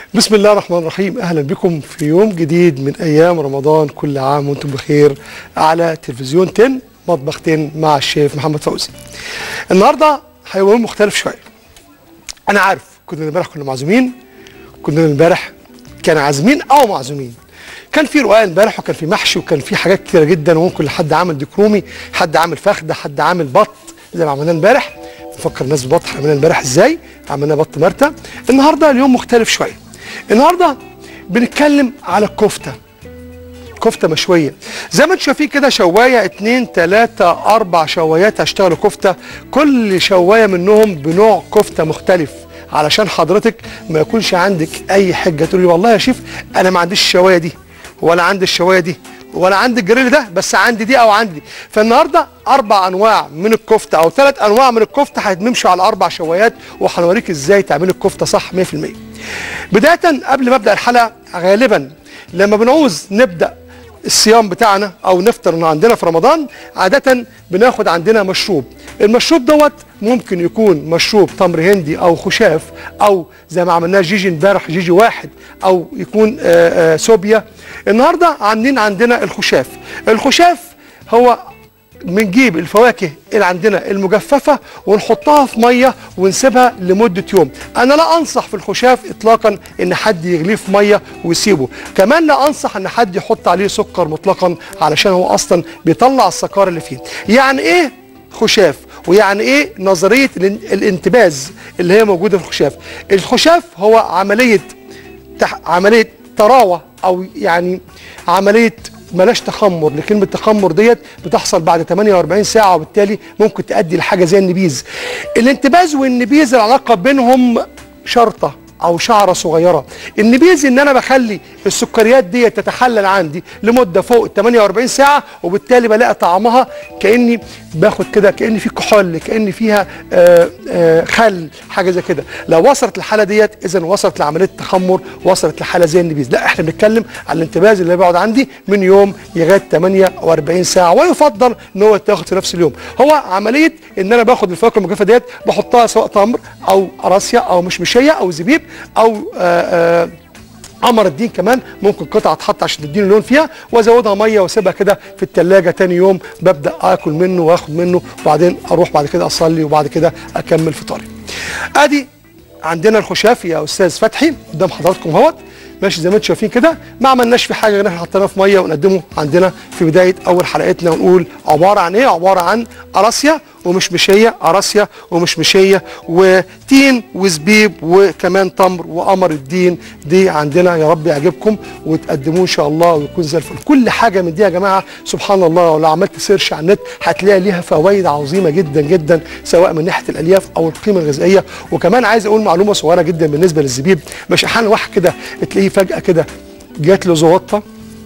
بسم الله الرحمن الرحيم اهلا بكم في يوم جديد من ايام رمضان كل عام وانتم بخير على تلفزيون 10 مطبخ 10 مع الشيف محمد فوزي النهارده هيبقى يوم مختلف شويه انا عارف كنا امبارح كنا معزومين كنا امبارح كان عازمين او معزومين كان في رقاق امبارح وكان في محشي وكان في حاجات كتيره جدا وممكن حد عامل ديكرومي حد عامل فخده حد عامل بط زي ما عملناه امبارح نفكر الناس ببط عملناه امبارح ازاي عملنا بط مرتة النهارده اليوم مختلف شويه النهارده بنتكلم على الكفته كفته مشويه زي ما انتم شايفين كده شوايه اتنين تلاته اربع شوايات هيشتغلوا كفته كل شوايه منهم بنوع كفته مختلف علشان حضرتك ما يكونش عندك اي حجه تقول لي والله يا شيف انا ما عنديش الشوايه دي ولا عندي الشوايه دي ولا عندي الجريل ده بس عندي دي او عندي دي فالنهارده اربع انواع من الكفته او ثلاث انواع من الكفته هتمشوا على اربع شوايات وهنوريك ازاي تعملي الكفته صح 100% بدايه قبل ما ابدا الحلقه غالبا لما بنعوز نبدا الصيام بتاعنا او نفطر من عندنا في رمضان عاده بناخد عندنا مشروب المشروب دوت ممكن يكون مشروب تمر هندي او خشاف او زي ما عملناه جيجي امبارح جيجي واحد او يكون آآ آآ سوبيا النهارده عاملين عندنا الخشاف الخشاف هو بنجيب الفواكه اللي عندنا المجففة ونحطها في مية ونسيبها لمدة يوم أنا لا أنصح في الخشاف إطلاقا إن حد يغليه في مية ويسيبه كمان لا أنصح إن حد يحط عليه سكر مطلقا علشان هو أصلا بيطلع السكر اللي فيه يعني إيه خشاف ويعني ايه نظريه الانتباز اللي هي موجوده في الخشاف الخشاف هو عمليه تح... عمليه تراوه او يعني عمليه بلاش تخمر لكلمه تخمر ديت بتحصل بعد 48 ساعه وبالتالي ممكن تؤدي لحاجه زي النبيذ الانتباز والنبيذ العلاقه بينهم شرطه او شعره صغيره النبيذ ان انا بخلي السكريات دي تتحلل عندي لمده فوق ال 48 ساعه وبالتالي بلاقي طعمها كاني باخد كده كان في كحول كان فيها آآ آآ خل حاجه زي كده لو وصلت الحاله ديت اذا وصلت لعمليه تخمر وصلت لحاله زي النبيذ لا احنا بنتكلم على الانتباز اللي بيقعد عندي من يوم لغايه 48 ساعه ويفضل ان هو يتاخد في نفس اليوم هو عمليه ان انا باخد الفواكه المجففه ديت بحطها سواء تمر او قراصيه او مشمشيه او زبيب او آآ قمر الدين كمان ممكن قطعه تحط عشان تديني لون فيها وازودها ميه واسيبها كده في التلاجة تاني يوم ببدا اكل منه واخد منه وبعدين اروح بعد كده اصلي وبعد كده اكمل فطاري. ادي عندنا الخشاف يا استاذ فتحي قدام حضراتكم اهوت ماشي زي ما انتم شايفين كده ما عملناش في حاجه غير احنا حطيناه في ميه ونقدمه عندنا في بدايه اول حلقتنا ونقول عباره عن ايه؟ عباره عن قراصيه ومشمشيه قراصيه ومشمشيه وتين وزبيب وكمان تمر وقمر الدين دي عندنا يا رب يعجبكم وتقدموه ان شاء الله ويكون زي الفل كل حاجه من دي يا جماعه سبحان الله لو عملت سيرش على النت هتلاقي ليها فوائد عظيمه جدا جدا سواء من ناحيه الالياف او القيمه الغذائيه وكمان عايز اقول معلومه صغيره جدا بالنسبه للزبيب مش احيانا واحد كده تلاقيه فجاه كده جات له زوطه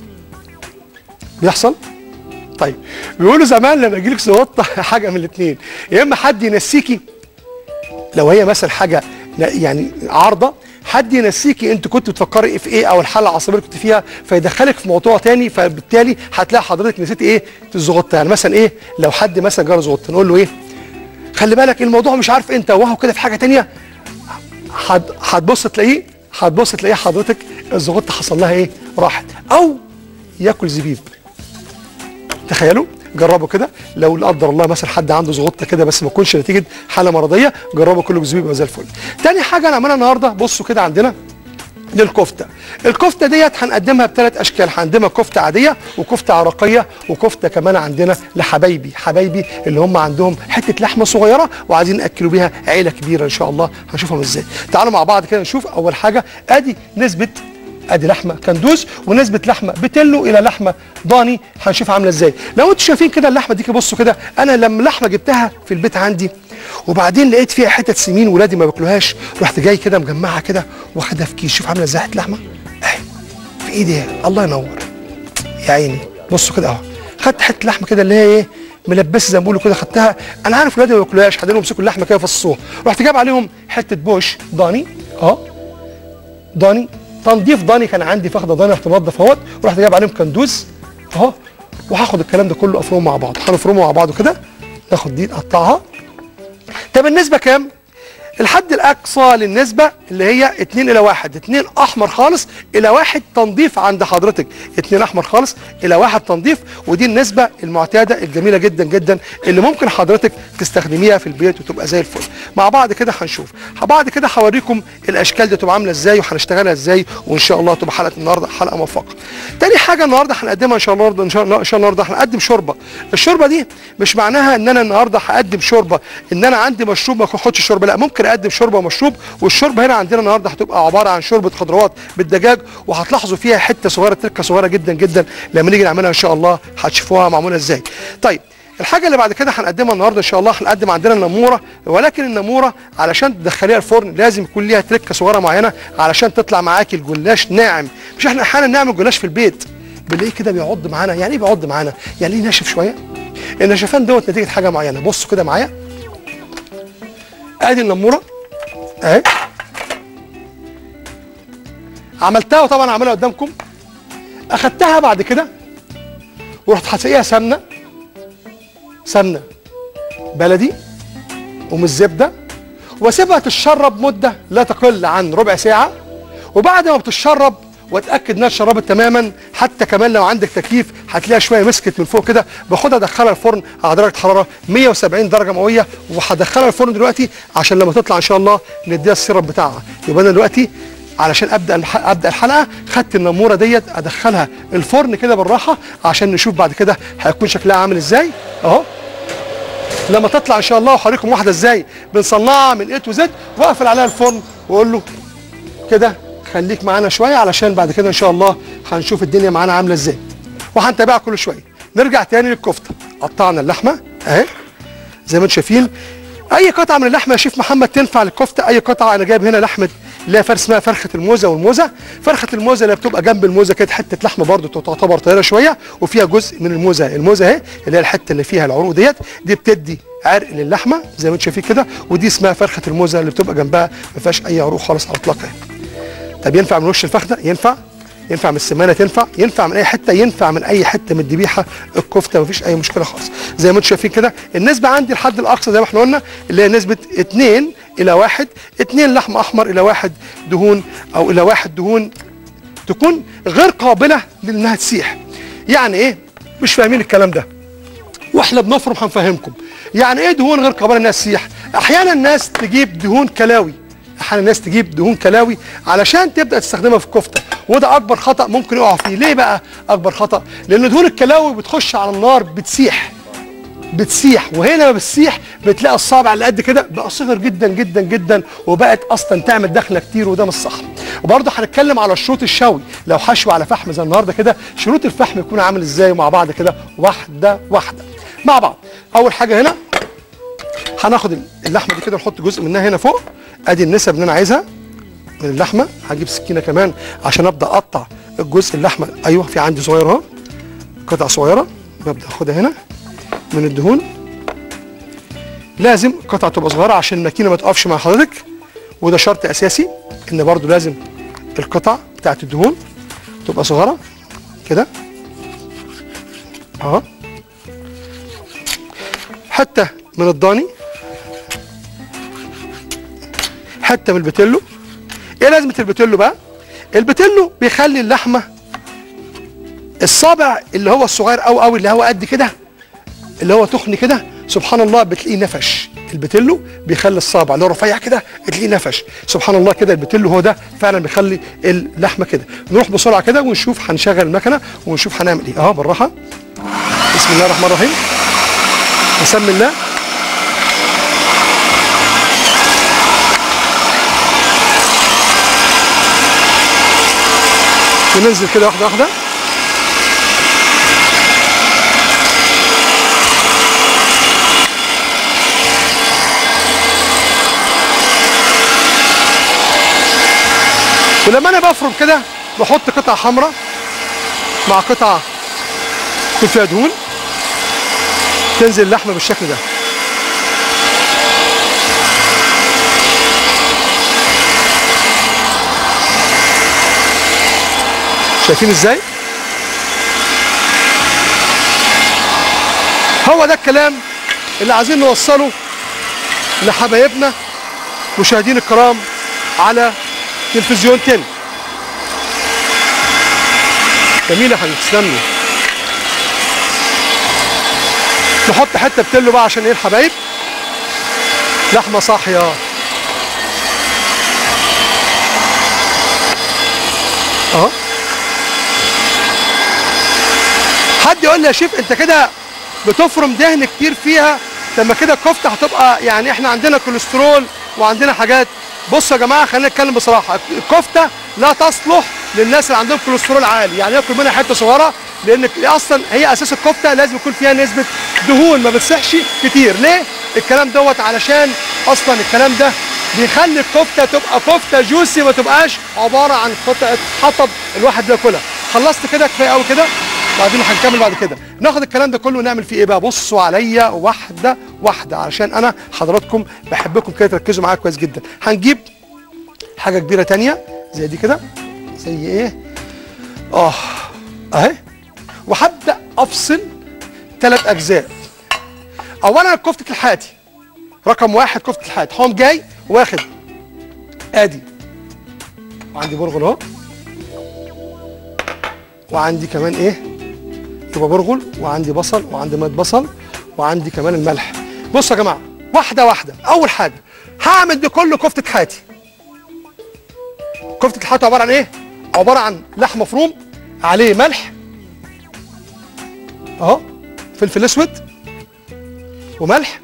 بيحصل طيب بيقولوا زمان لما يجيلك زوطه حاجه من الاثنين يا اما حد ينسيكي لو هي مثلا حاجه يعني عارضه حد ينسيكي انت كنت بتفكري في ايه او الحاله العصبيه اللي كنت فيها فيدخلك في موضوع تاني فبالتالي هتلاقي حضرتك نسيتي ايه الزغطه يعني مثلا ايه لو حد مثلا جاله زغطه نقول له ايه خلي بالك الموضوع مش عارف انت وهو كده في حاجه تانيه هتبص تلاقيه هتبص تلاقيه حضرتك الزغطه حصل لها ايه راحت او ياكل زبيب تخيلوا جربوا كده لو لا قدر الله مثلا حد عنده زغطه كده بس ما تكونش نتيجه حاله مرضيه جربوا كله زبيب زي الفل تاني حاجه هنعملها النهارده بصوا كده عندنا للكفته الكفته ديت هنقدمها بثلاث اشكال هنقدمها كفته عاديه وكفته عراقيه وكفته كمان عندنا لحبايبي حبايبي اللي هم عندهم حته لحمه صغيره وعايزين ناكلوا بيها عيله كبيره ان شاء الله هنشوفهم ازاي تعالوا مع بعض كده نشوف اول حاجه ادي نسبه ادي لحمه كندوز ونسبه لحمه بتلو الى لحمه ضاني هنشوف عامله ازاي لو انتوا شايفين كده اللحمه دي بصوا كده انا لما لحمه جبتها في البيت عندي وبعدين لقيت فيها حتت سمين ولادي ما باكلوهاش رحت جاي كده مجمعها كده واخدها في كيس شوف عامله ازاي حته لحمه اهي في ايدي الله ينور يا عيني بصوا كده اهو خدت حته لحمه كده اللي هي ايه ملبسه زي ما بيقولوا كده خدتها انا عارف ولادي ما بياكلوهاش حد يمسكوا اللحمه كده فصوها رحت جايب عليهم حته بوش ضاني اهو ضاني تنظيف ضاني كان عندي فخده ضاني رحت منضف اهوت ورحت جايب عليهم كندوز اهو وهاخد الكلام ده كله افرمه مع بعض هنفرمه مع بعض كده ناخد دي نقطعها طب النسبه كام الحد الاقصى للنسبه اللي هي 2 الى 1 2 احمر خالص الى 1 تنظيف عند حضرتك 2 احمر خالص الى 1 تنظيف ودي النسبه المعتاده الجميله جدا جدا اللي ممكن حضرتك تستخدميها في البيت وتبقى زي الفل مع بعض كده هنشوف بعد كده هوريكم الاشكال دي تبقى عامله ازاي وهنشتغلها ازاي وان شاء الله تبقى حلقه النهارده حلقه موفقه تاني حاجه النهارده هنقدمها ان شاء الله ان شاء الله ان شاء الله النهارده هنقدم شوربه الشوربه دي مش معناها ان انا النهارده هقدم شوربه ان انا عندي مشروب ما اخدش شوربه لا ممكن اقدم شوربه ومشروب والشوربه هنا عندنا النهارده هتبقى عباره عن شوربه خضروات بالدجاج وهتلاحظوا فيها حته صغيره تركه صغيره جدا جدا لما نيجي نعملها ان شاء الله هتشوفوها معموله ازاي طيب الحاجه اللي بعد كده هنقدمها النهارده ان شاء الله هنقدم عندنا النموره ولكن النموره علشان تدخليها الفرن لازم يكون ليها تركه صغيره معينه علشان تطلع معاكي الجلاش ناعم مش احنا احيانا نعمل جلاش في البيت بنلاقيه كده بيعض معانا يعني ايه بيعض معانا يعني ليه ناشف شويه النشفان دوت نتيجه حاجه معينه بصوا كده معايا ادي النموره اهي عملتها وطبعا عاملها قدامكم اخدتها بعد كده ورحت حاسقيها سمنه سمنه بلدي ومش زبده واسيبها تتشرب مده لا تقل عن ربع ساعه وبعد ما بتتشرب واتاكد انها اتشربت تماما حتى كمان لو عندك تكييف هتلاقيها شويه مسكت من فوق كده باخدها ادخلها الفرن على درجه حراره 170 درجه مئويه وهدخلها الفرن دلوقتي عشان لما تطلع ان شاء الله نديها السيرب بتاعها يبقى انا دلوقتي علشان ابدا الح- ابدا الحلقه خدت النموره ديت ادخلها الفرن كده بالراحه عشان نشوف بعد كده هيكون شكلها عامل ازاي اهو لما تطلع ان شاء الله وهوريكم واحده ازاي بنصنعها من اي تو زد واقفل عليها الفرن واقول له كده خليك معانا شويه علشان بعد كده ان شاء الله هنشوف الدنيا معانا عامله ازاي وهنتابعها كل شويه نرجع تاني للكفته قطعنا اللحمه اهي زي ما انتم شايفين اي قطعه من اللحمه يا شيف محمد تنفع للكفته اي قطعه انا جايب هنا لحمه اللي هي فرخه اسمها فرخه الموزه والموزه فرخه الموزه اللي بتبقى جنب الموزه كده حته لحمه برده تعتبر طايره شويه وفيها جزء من الموزه الموزه اهي اللي هي الحته اللي فيها العروق ديت دي بتدي عرق للحمه زي ما انتم شايفين كده ودي اسمها فرخه الموزه اللي بتبقى جنبها ما فيهاش اي عروق خالص على الاطلاق اهي طب ينفع من وش الفخده ينفع ينفع من السمانه تنفع ينفع من اي حته ينفع من اي حته من الذبيحه الكفته مفيش اي مشكله خالص زي ما انتم شايفين كده النسبه عندي الحد الاقصى زي ما احنا قلنا اللي هي نسبه 2 الى 1 2 لحم احمر الى 1 دهون او الى 1 دهون تكون غير قابله لانها تسيح يعني ايه مش فاهمين الكلام ده واحنا بنفرم هنفهمكم يعني ايه دهون غير قابله انها تسيح احيانا الناس تجيب دهون كلاوي احيانا الناس تجيب دهون كلاوي علشان تبدا تستخدمها في الكفته وده اكبر خطا ممكن يقع فيه ليه بقى اكبر خطا لان دهون الكلاوي بتخش على النار بتسيح بتسيح وهنا لما بتسيح بتلاقي الصابع اللي قد كده بقى صغر جدا جدا جدا وبقت اصلا تعمل دخله كتير وده مش صح وبرضه هنتكلم على شروط الشوي لو حشو على فحم زي النهارده كده شروط الفحم يكون عامل ازاي مع بعض كده واحده واحده مع بعض اول حاجه هنا هناخد اللحمه دي كده نحط جزء منها هنا فوق ادي النسب اللي انا عايزها من اللحمه هجيب سكينه كمان عشان ابدا اقطع الجزء اللحمه ايوه في عندي صغير اهو قطع صغيره ببدا اخدها هنا من الدهون لازم قطعه تبقى صغيره عشان الماكينه ما تقفش مع حضرتك وده شرط اساسي ان برضو لازم القطع بتاعت الدهون تبقى صغيره كده اهو حته من الضاني حته من البتلو ايه لازمه البتلو بقى البتلو بيخلي اللحمه الصابع اللي هو الصغير قوي قوي اللي هو قد كده اللي هو تخن كده سبحان الله بتلاقيه نفش البتلو بيخلي الصابع اللي هو رفيع كده تلاقيه نفش سبحان الله كده البتلو هو ده فعلا بيخلي اللحمه كده نروح بسرعه كده ونشوف هنشغل المكنه ونشوف هنعمل ايه اهو بالراحه بسم الله الرحمن الرحيم بسم الله وننزل كده واحده واحده ولما انا بفرم كده بحط قطعه حمراء مع قطعه يكون فيها دهون تنزل اللحمه بالشكل ده شايفين ازاي هو ده الكلام اللي عايزين نوصله لحبايبنا مشاهدين الكرام على تلفزيون 10 جميل يا حبيبي تسلم لي نحط حته بتلو بقى عشان ايه الحبايب لحمه صاحيه اهو حد يقول لي يا شيف انت كده بتفرم دهن كتير فيها لما كده الكفته هتبقى يعني احنا عندنا كوليسترول وعندنا حاجات بصوا يا جماعه خلينا نتكلم بصراحه الكفته لا تصلح للناس اللي عندهم كوليسترول عالي يعني ياكل منها حته صغيره لان اصلا هي اساس الكفته لازم يكون فيها نسبه دهون ما بتصحش كتير ليه الكلام دوت علشان اصلا الكلام ده بيخلي الكفته تبقى كفته جوسي ما تبقاش عباره عن قطعه حطب الواحد بياكلها خلصت كده كفايه قوي كده بعدين هنكمل بعد كده ناخد الكلام ده كله ونعمل فيه ايه بقى بصوا عليا واحده واحده علشان انا حضراتكم بحبكم كده تركزوا معايا كويس جدا هنجيب حاجه كبيره تانية زي دي كده زي ايه اه اهي وهبدا افصل ثلاث اجزاء اولا كفته الحاتي رقم واحد كفته الحاتي هقوم جاي واخد ادي وعندي برغل اهو وعندي كمان ايه يبقى برغل وعندي بصل وعندي ميه بصل وعندي كمان الملح بصوا يا جماعه واحده واحده اول حاجه هعمل دي كله كفته حاتي كفته الحاتي عباره عن ايه عباره عن لحم مفروم عليه ملح اهو فلفل اسود وملح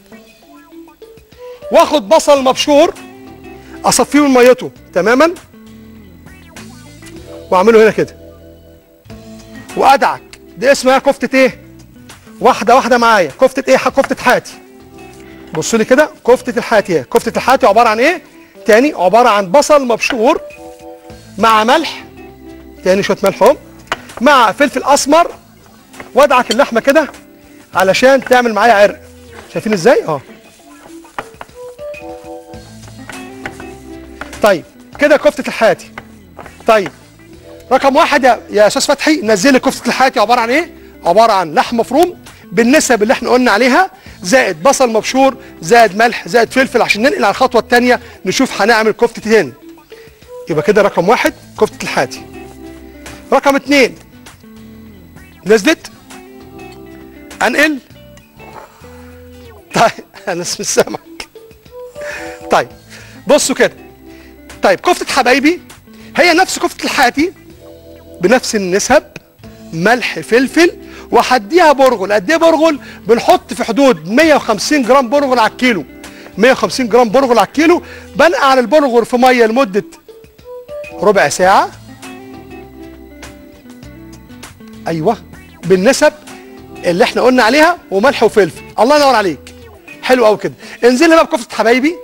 واخد بصل مبشور اصفيه من ميته تماما واعمله هنا كده وادعك دي اسمها كفته ايه واحده واحده معايا كفته ايه كفته حاتي بصوا لي كده كفته الحاتي ايه كفته الحاتي عباره عن ايه تاني عباره عن بصل مبشور مع ملح تاني شويه ملح اهو مع فلفل اسمر وادعك اللحمه كده علشان تعمل معايا عرق شايفين ازاي اه طيب كده كفته الحاتي طيب رقم واحد يا يا استاذ فتحي نزل لي كفته الحاتي عباره عن ايه عباره عن لحم مفروم بالنسب اللي احنا قلنا عليها زائد بصل مبشور زائد ملح زائد فلفل عشان ننقل على الخطوه الثانيه نشوف هنعمل كفته تاني يبقى كده رقم واحد كفته الحاتي رقم اتنين نزلت انقل طيب انا مش سامعك طيب بصوا كده طيب كفته حبايبي هي نفس كفته الحاتي بنفس النسب ملح فلفل وهديها برغل قد ايه برغل بنحط في حدود 150 جرام برغل على الكيلو 150 جرام برغل على الكيلو بنقع البرغل في ميه لمده ربع ساعه ايوه بالنسب اللي احنا قلنا عليها وملح وفلفل الله ينور عليك حلو قوي كده انزل لي بقى بكفته حبايبي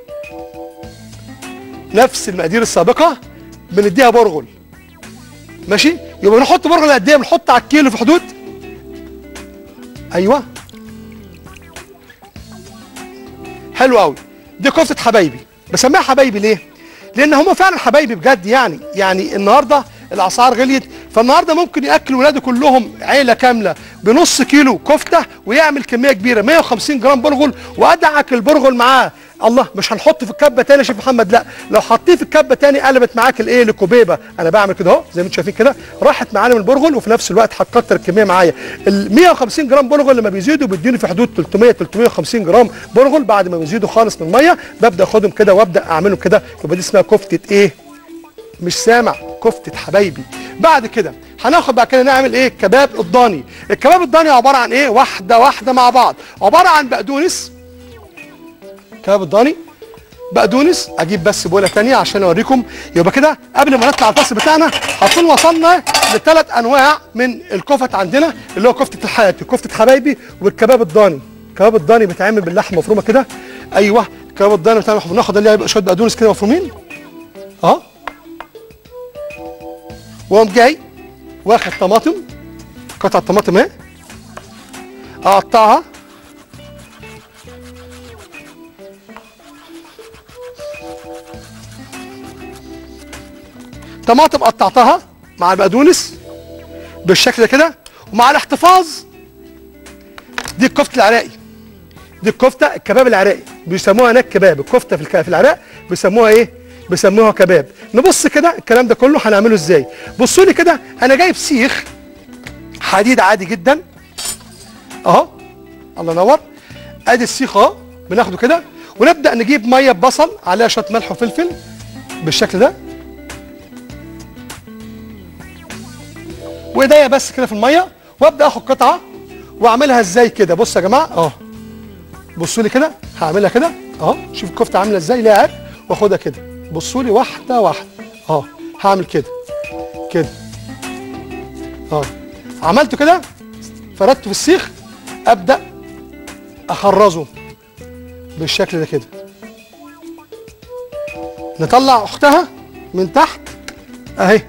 نفس المقادير السابقه بنديها برغل ماشي يبقى نحط برغل قد ايه بنحط على الكيلو في حدود ايوه حلو قوي دي كفته حبايبي بسميها حبايبي ليه لان هم فعلا حبايبي بجد يعني يعني النهارده الاسعار غليت فالنهارده ممكن ياكل ولاده كلهم عيله كامله بنص كيلو كفته ويعمل كميه كبيره 150 جرام برغل وادعك البرغل معاه الله مش هنحط في الكبه تاني يا شيخ محمد لا لو حطيه في الكبه تاني قلبت معاك الايه لكوبيبه انا بعمل كده اهو زي ما انتم شايفين كده راحت معانا من البرغل وفي نفس الوقت هتكتر الكميه معايا ال 150 جرام برغل لما بيزيدوا بيديني في حدود 300 350 جرام برغل بعد ما بيزيدوا خالص من الميه ببدا اخدهم كده وابدا اعملهم كده يبقى دي اسمها كفته ايه مش سامع كفته حبايبي بعد كده هناخد بعد كده نعمل ايه كباب الضاني الكباب الضاني عباره عن ايه واحده واحده مع بعض عباره عن بقدونس كباب الضاني بقدونس اجيب بس بوله ثانيه عشان اوريكم يبقى كده قبل ما نطلع الفصل بتاعنا هنكون وصلنا لثلاث انواع من الكفت عندنا اللي هو كفته الحياتي كفته حبايبي والكباب الضاني الكباب الضاني بيتعمل باللحمه مفرومه كده ايوه الكباب الضاني بتاعنا بناخد اللي هيبقى شويه بقدونس كده مفرومين اهو واقوم جاي واخد طماطم قطعه طماطم اهي اقطعها طماطم قطعتها مع البقدونس بالشكل ده كده ومع الاحتفاظ دي الكفته العراقي دي الكفته الكباب العراقي بيسموها هناك كباب الكفته في الك- في العراق بيسموها ايه بيسموها كباب نبص كده الكلام ده كله هنعمله ازاي بصوا لي كده انا جايب سيخ حديد عادي جدا اهو الله ينور ادي السيخ اهو بناخده كده ونبدا نجيب ميه ببصل عليها شويه ملح وفلفل بالشكل ده وايديا بس كده في الميه وابدا اخد قطعه واعملها ازاي كده بص يا جماعه اهو بصوا لي كده هعملها كده اهو شوف الكفته عامله ازاي ليها عرق واخدها كده بصوا لي واحده واحده اهو هعمل كده كده اهو عملته كده فردته في السيخ ابدا اخرزه بالشكل ده كده نطلع اختها من تحت اهي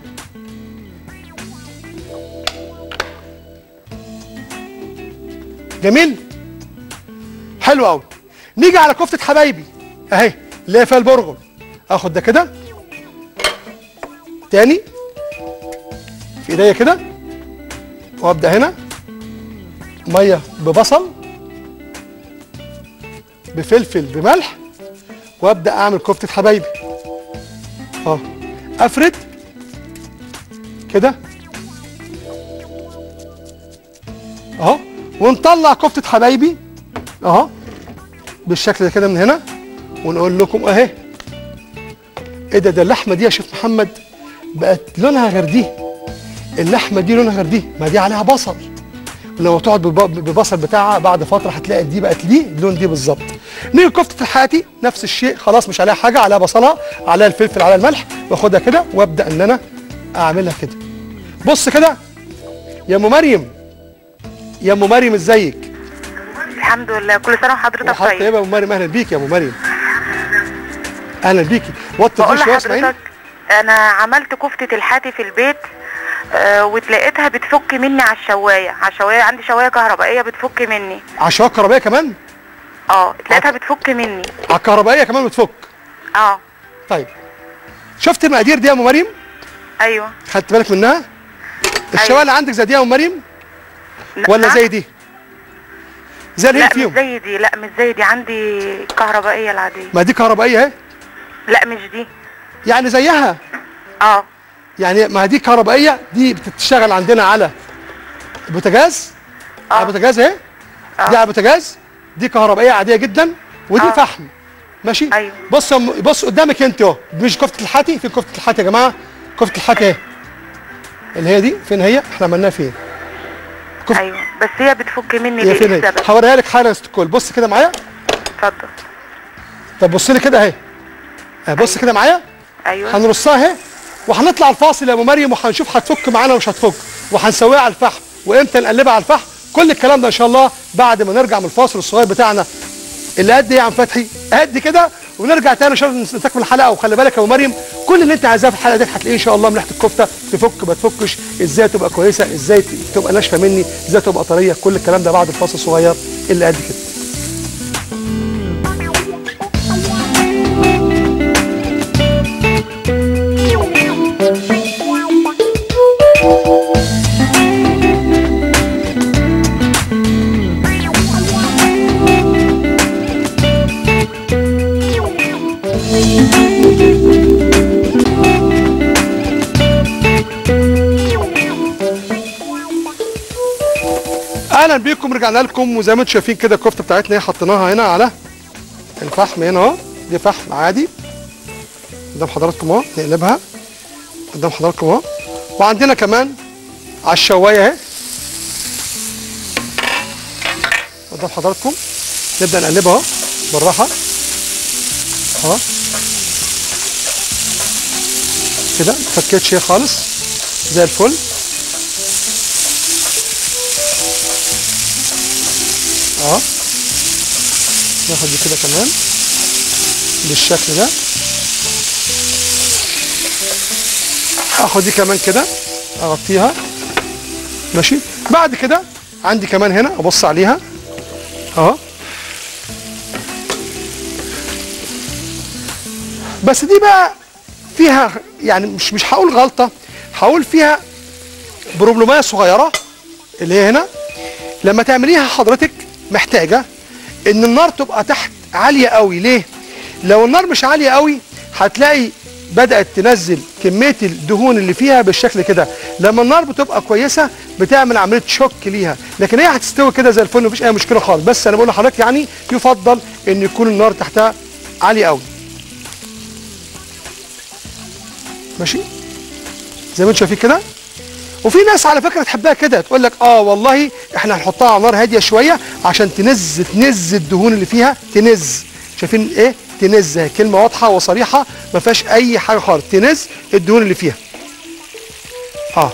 جميل حلو قوي نيجي على كفته حبايبي اهي اللي هي فيها البرغل اخد ده كده تاني في ايديا كده وابدا هنا ميه ببصل بفلفل بملح وابدا اعمل كفته حبايبي اه افرد كده اهو ونطلع كفته حبايبي اهو بالشكل ده كده من هنا ونقول لكم اهي ايه ده ده اللحمه دي يا شيخ محمد بقت لونها غير دي اللحمه دي لونها غير دي ما دي عليها بصل لو تقعد بالب- بالبصل بتاعها بعد فتره هتلاقي دي بقت ليه اللون دي بالظبط نيجي كفته الحياتي نفس الشيء خلاص مش عليها حاجه عليها بصلها عليها الفلفل عليها الملح واخدها كده وابدا ان انا اعملها كده بص كده يا ام مريم يا ام مريم ازيك الحمد لله كل سنه وحضرتك وحضرتك طيب طيبه يا ام مريم اهلا بيك يا ام مريم اهلا بيكي وطي بقول الضيف شويه اسمعيني لحضرتك انا عملت كفته الحاتي في البيت آه وتلاقيتها بتفك مني على الشوايه على الشوايه عندي شوايه كهربائيه بتفك مني عشوائيه كهربائيه كمان اه تلاقيتها بتفك مني على الكهربائيه كمان بتفك اه طيب شفت المقادير دي يا ام مريم ايوه خدت بالك منها الشوايه اللي عندك زي دي يا ام مريم لا- ولا نعم؟ زي دي زي اللي هي لا مش فيهم زي دي لا مش زي دي عندي كهربائيه العاديه ما دي كهربائيه اهي لا مش دي يعني زيها اه يعني ما دي كهربائيه دي بتشتغل عندنا على بوتاجاز على بوتاجاز اهي دي على بوتاجاز دي كهربائيه عاديه جدا ودي آه. فحم ماشي أيوة. بص يا أم- بص قدامك انت اهو مش كفته الحاتي في كفته الحاتي يا جماعه كفته الحاتي اهي اللي هي دي فين هي احنا عملناها فين كفت- ايوه بس هي بتفك مني هي ليه فين هي السبب هوريها لك حالا يا ست الكل بص كده معايا اتفضل طب بص لي كده اهي آه، بص كده معايا ايوه هنرصها اهي وهنطلع الفاصل يا ام مريم وهنشوف هتفك معانا ومش هتفك وهنسويها على الفحم وامتى نقلبها على الفحم كل الكلام ده ان شاء الله بعد ما نرجع من الفاصل الصغير بتاعنا اللي قد ايه يا عم فتحي قد كده ونرجع تاني عشان نستكمل الحلقه وخلي بالك يا ام مريم كل اللي انت عايزاه في الحلقه دي هتلاقيه ان شاء الله من ريحه الكفته تفك ما تفكش ازاي تبقى كويسه ازاي تبقى ناشفه مني ازاي تبقى طريه كل الكلام ده بعد الفاصل الصغير اللي قد كده اهلا بيكم رجعنا لكم وزي ما انتم شايفين كده الكفته بتاعتنا ايه حطيناها هنا على الفحم هنا اهو دي فحم عادي قدام حضراتكم اهو نقلبها قدام حضراتكم اهو وعندنا كمان على الشوايه اهي قدام حضراتكم نبدا نقلبها اهو بالراحه اهو كده ما فكتش هي خالص زي الفل اه ناخد دي كده كمان بالشكل ده اخد دي كمان كده اغطيها ماشي بعد كده عندي كمان هنا ابص عليها اهو بس دي بقى فيها يعني مش مش هقول غلطه هقول فيها بروبلمايه صغيره اللي هي هنا لما تعمليها حضرتك محتاجه ان النار تبقى تحت عاليه قوي ليه لو النار مش عاليه قوي هتلاقي بدات تنزل كميه الدهون اللي فيها بالشكل كده لما النار بتبقى كويسه بتعمل عمليه شوك ليها لكن هي هتستوي كده زي الفل مفيش اي مشكله خالص بس انا بقول لحضرتك يعني يفضل ان يكون النار تحتها عاليه قوي ماشي زي ما انتم شايفين كده وفي ناس على فكره تحبها كده تقول لك اه والله احنا هنحطها على نار هاديه شويه عشان تنز تنز الدهون اللي فيها تنز شايفين ايه تنز هي كلمه واضحه وصريحه ما فيهاش اي حاجه خالص تنز الدهون اللي فيها اه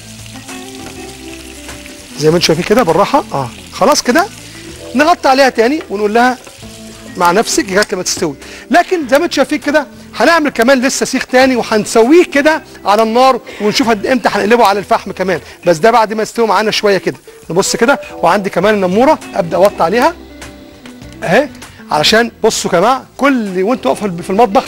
زي ما انتم شايفين كده بالراحه اه خلاص كده نغطي عليها تاني ونقول لها مع نفسك لغايه لما تستوي لكن زي ما انتم شايفين كده هنعمل كمان لسه سيخ تاني وهنسويه كده على النار ونشوف قد امتى هنقلبه على الفحم كمان بس ده بعد ما يستوي معانا شويه كده نبص كده وعندي كمان النموره ابدا اوطي عليها اهي علشان بصوا يا جماعه كل وانتوا واقفين في المطبخ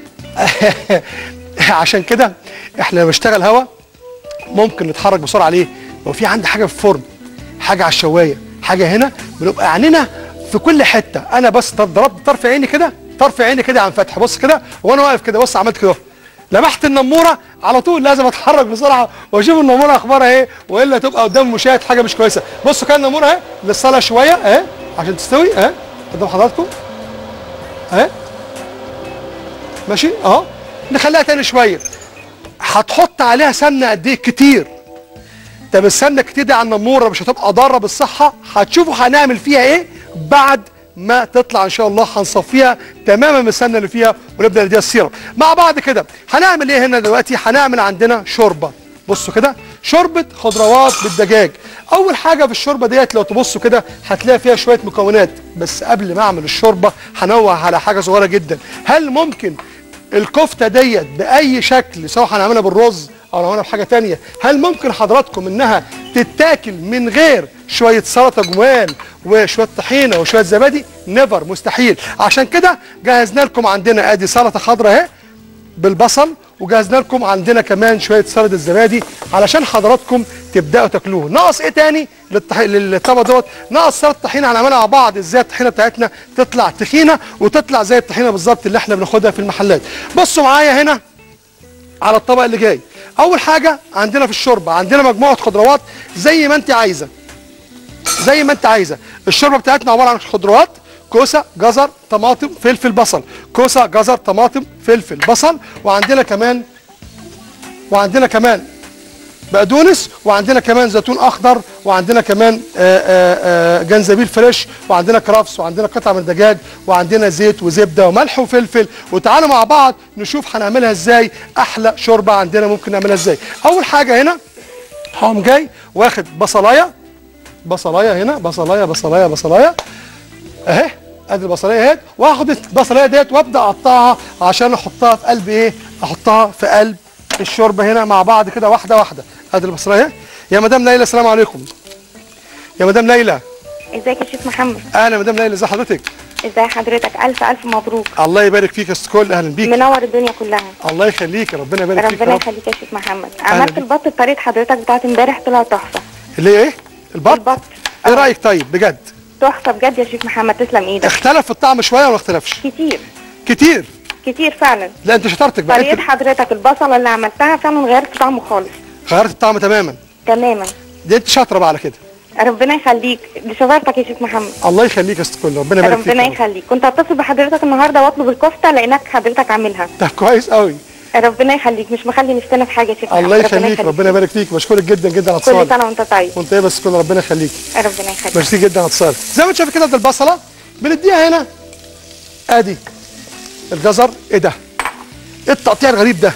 عشان كده احنا لما بنشتغل هوا ممكن نتحرك بسرعه ليه؟ لو في عندي حاجه في الفرن حاجه على الشوايه حاجه هنا بنبقى عينينا في كل حته انا بس ضربت طرف عيني كده طرف عيني كده عن فتح بص كده وانا واقف كده بص عملت كده لمحت النموره على طول لازم اتحرك بسرعه واشوف النموره اخبارها ايه والا تبقى قدام المشاهد حاجه مش كويسه بصوا كده النموره اهي للصلاه شويه اهي عشان تستوي اهي قدام حضراتكم اهي ماشي اهو نخليها تاني شويه هتحط عليها سمنه قد ايه كتير طب السمنه كتير دي على النموره مش هتبقى ضاره بالصحه هتشوفوا هنعمل فيها ايه بعد ما تطلع ان شاء الله هنصفيها تماما من السمنه اللي فيها ونبدا نديها السيرم مع بعض كده هنعمل ايه هنا دلوقتي هنعمل عندنا شوربه بصوا كده شوربه خضروات بالدجاج اول حاجه في الشوربه ديت لو تبصوا كده هتلاقي فيها شويه مكونات بس قبل ما اعمل الشوربه هنوه على حاجه صغيره جدا هل ممكن الكفته ديت باي شكل سواء هنعملها بالرز او نعملها بحاجه تانية هل ممكن حضراتكم انها تتاكل من غير شويه سلطه جمال وشويه طحينه وشويه زبادي نيفر مستحيل عشان كده جهزنا لكم عندنا ادي سلطه خضراء اهي بالبصل وجهزنا لكم عندنا كمان شويه سلطه الزبادي علشان حضراتكم تبداوا تاكلوه ناقص ايه تاني للطح... للطبق دوت ناقص سلطه طحينه هنعملها مع بعض ازاي الطحينه بتاعتنا تطلع تخينه وتطلع زي الطحينه بالظبط اللي احنا بناخدها في المحلات بصوا معايا هنا على الطبق اللي جاي اول حاجه عندنا في الشوربه عندنا مجموعه خضروات زي ما انت عايزه زي ما انت عايزه الشوربه بتاعتنا عباره عن خضروات كوسه جزر طماطم فلفل بصل كوسه جزر طماطم فلفل بصل وعندنا كمان وعندنا كمان بقدونس وعندنا كمان زيتون اخضر وعندنا كمان آآ آآ جنزبيل فريش وعندنا كرافس وعندنا قطع من الدجاج وعندنا زيت وزبده وملح وفلفل وتعالوا مع بعض نشوف هنعملها ازاي احلى شوربه عندنا ممكن نعملها ازاي اول حاجه هنا هقوم جاي واخد بصلايه بصلايه هنا بصلايه بصلايه بصلايه اهي ادي البصلايه اهي واخد البصلايه ديت وابدا اقطعها عشان احطها في قلب ايه احطها في قلب الشوربه هنا مع بعض كده واحده واحده ادي البصلايه يا مدام ليلى السلام عليكم يا مدام ليلى ازيك يا شيخ محمد اهلا مدام ليلى ازي حضرتك ازي حضرتك الف الف مبروك الله يبارك فيك يا ست كل اهلا بيك منور الدنيا كلها الله يخليك ربنا يبارك فيك يا ربنا رب يخليك يا شيخ محمد أهلا عملت بيك. البط بطريقه حضرتك بتاعت امبارح طلع تحفه اللي هي ايه البط البط ايه آه. رايك طيب بجد تحفه بجد يا شيخ محمد تسلم ايدك اختلف في الطعم شويه ولا ما اختلفش كتير كتير كتير فعلا لا انت شطارتك بقى طريقه انت حضرتك البصله اللي عملتها فعلا غيرت طعمه خالص غيرت الطعم تماما تماما دي انت شاطره بقى على كده ربنا يخليك دي شطارتك يا شيخ محمد الله يخليك يا ست كل ربنا يبارك فيك ربنا يا رب. يخليك كنت هتصل بحضرتك النهارده واطلب الكفته لانك حضرتك عاملها طب كويس قوي ربنا يخليك مش مخلي نفسنا في حاجه يا شيخ محمد الله يخليك ربنا يبارك فيك بشكرك جدا جدا على كل اتصالك سنه وانت طيب وانت ايه بس كل ربنا يخليك ربنا يخليك ميرسي جدا على اتصالك زي ما انت شايف كده ده البصله بنديها هنا ادي الجزر ايه ده ايه التقطيع الغريب ده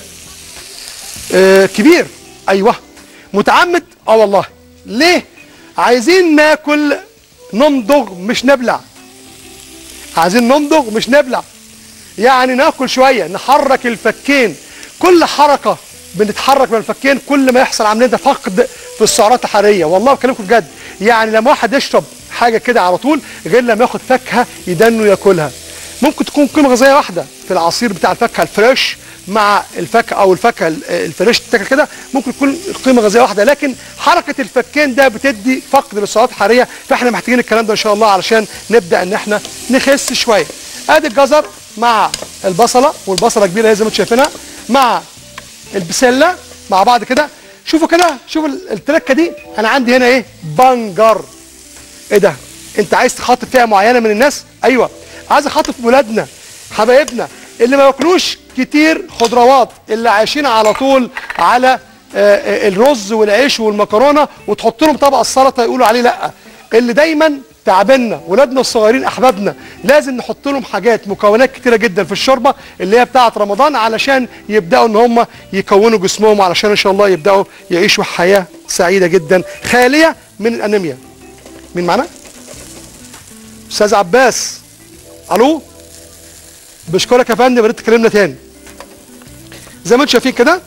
آه كبير ايوه متعمد اه والله ليه عايزين ناكل نمضغ مش نبلع عايزين نمضغ مش نبلع يعني ناكل شويه نحرك الفكين كل حركه بنتحرك من الفكين كل ما يحصل عمليه فقد في السعرات الحراريه والله بكلمكم بجد يعني لما واحد يشرب حاجه كده على طول غير لما ياخد فاكهه يدنه ياكلها ممكن تكون قيمه غذائيه واحده في العصير بتاع الفاكهه الفريش مع الفاكهه او الفاكهه ال- الفريش تتاكل كده ممكن تكون قيمه غذائيه واحده لكن حركه الفكين ده بتدي فقد للسعرات الحراريه فاحنا محتاجين الكلام ده ان شاء الله علشان نبدا ان احنا نخس شويه ادي الجزر مع البصله والبصله كبيره اهي زي ما انتم شايفينها مع البسله مع بعض كده شوفوا كده شوفوا ال- التركه دي انا عندي هنا ايه بنجر ايه ده انت عايز تخاطب فئه معينه من الناس ايوه عايز اخاطب ولادنا حبايبنا اللي ما ياكلوش كتير خضروات اللي عايشين على طول على آه، آه، الرز والعيش والمكرونه وتحط لهم طبق السلطه يقولوا عليه لا اللي دايما تعبنا ولادنا الصغيرين احبابنا لازم نحط لهم حاجات مكونات كتيره جدا في الشوربه اللي هي بتاعه رمضان علشان يبداوا ان هم يكونوا جسمهم علشان ان شاء الله يبداوا يعيشوا حياه سعيده جدا خاليه من الانيميا مين معانا؟ استاذ عباس الو بشكرك يا فندم يا ريت تكلمنا تاني زي ما انتم شايفين كده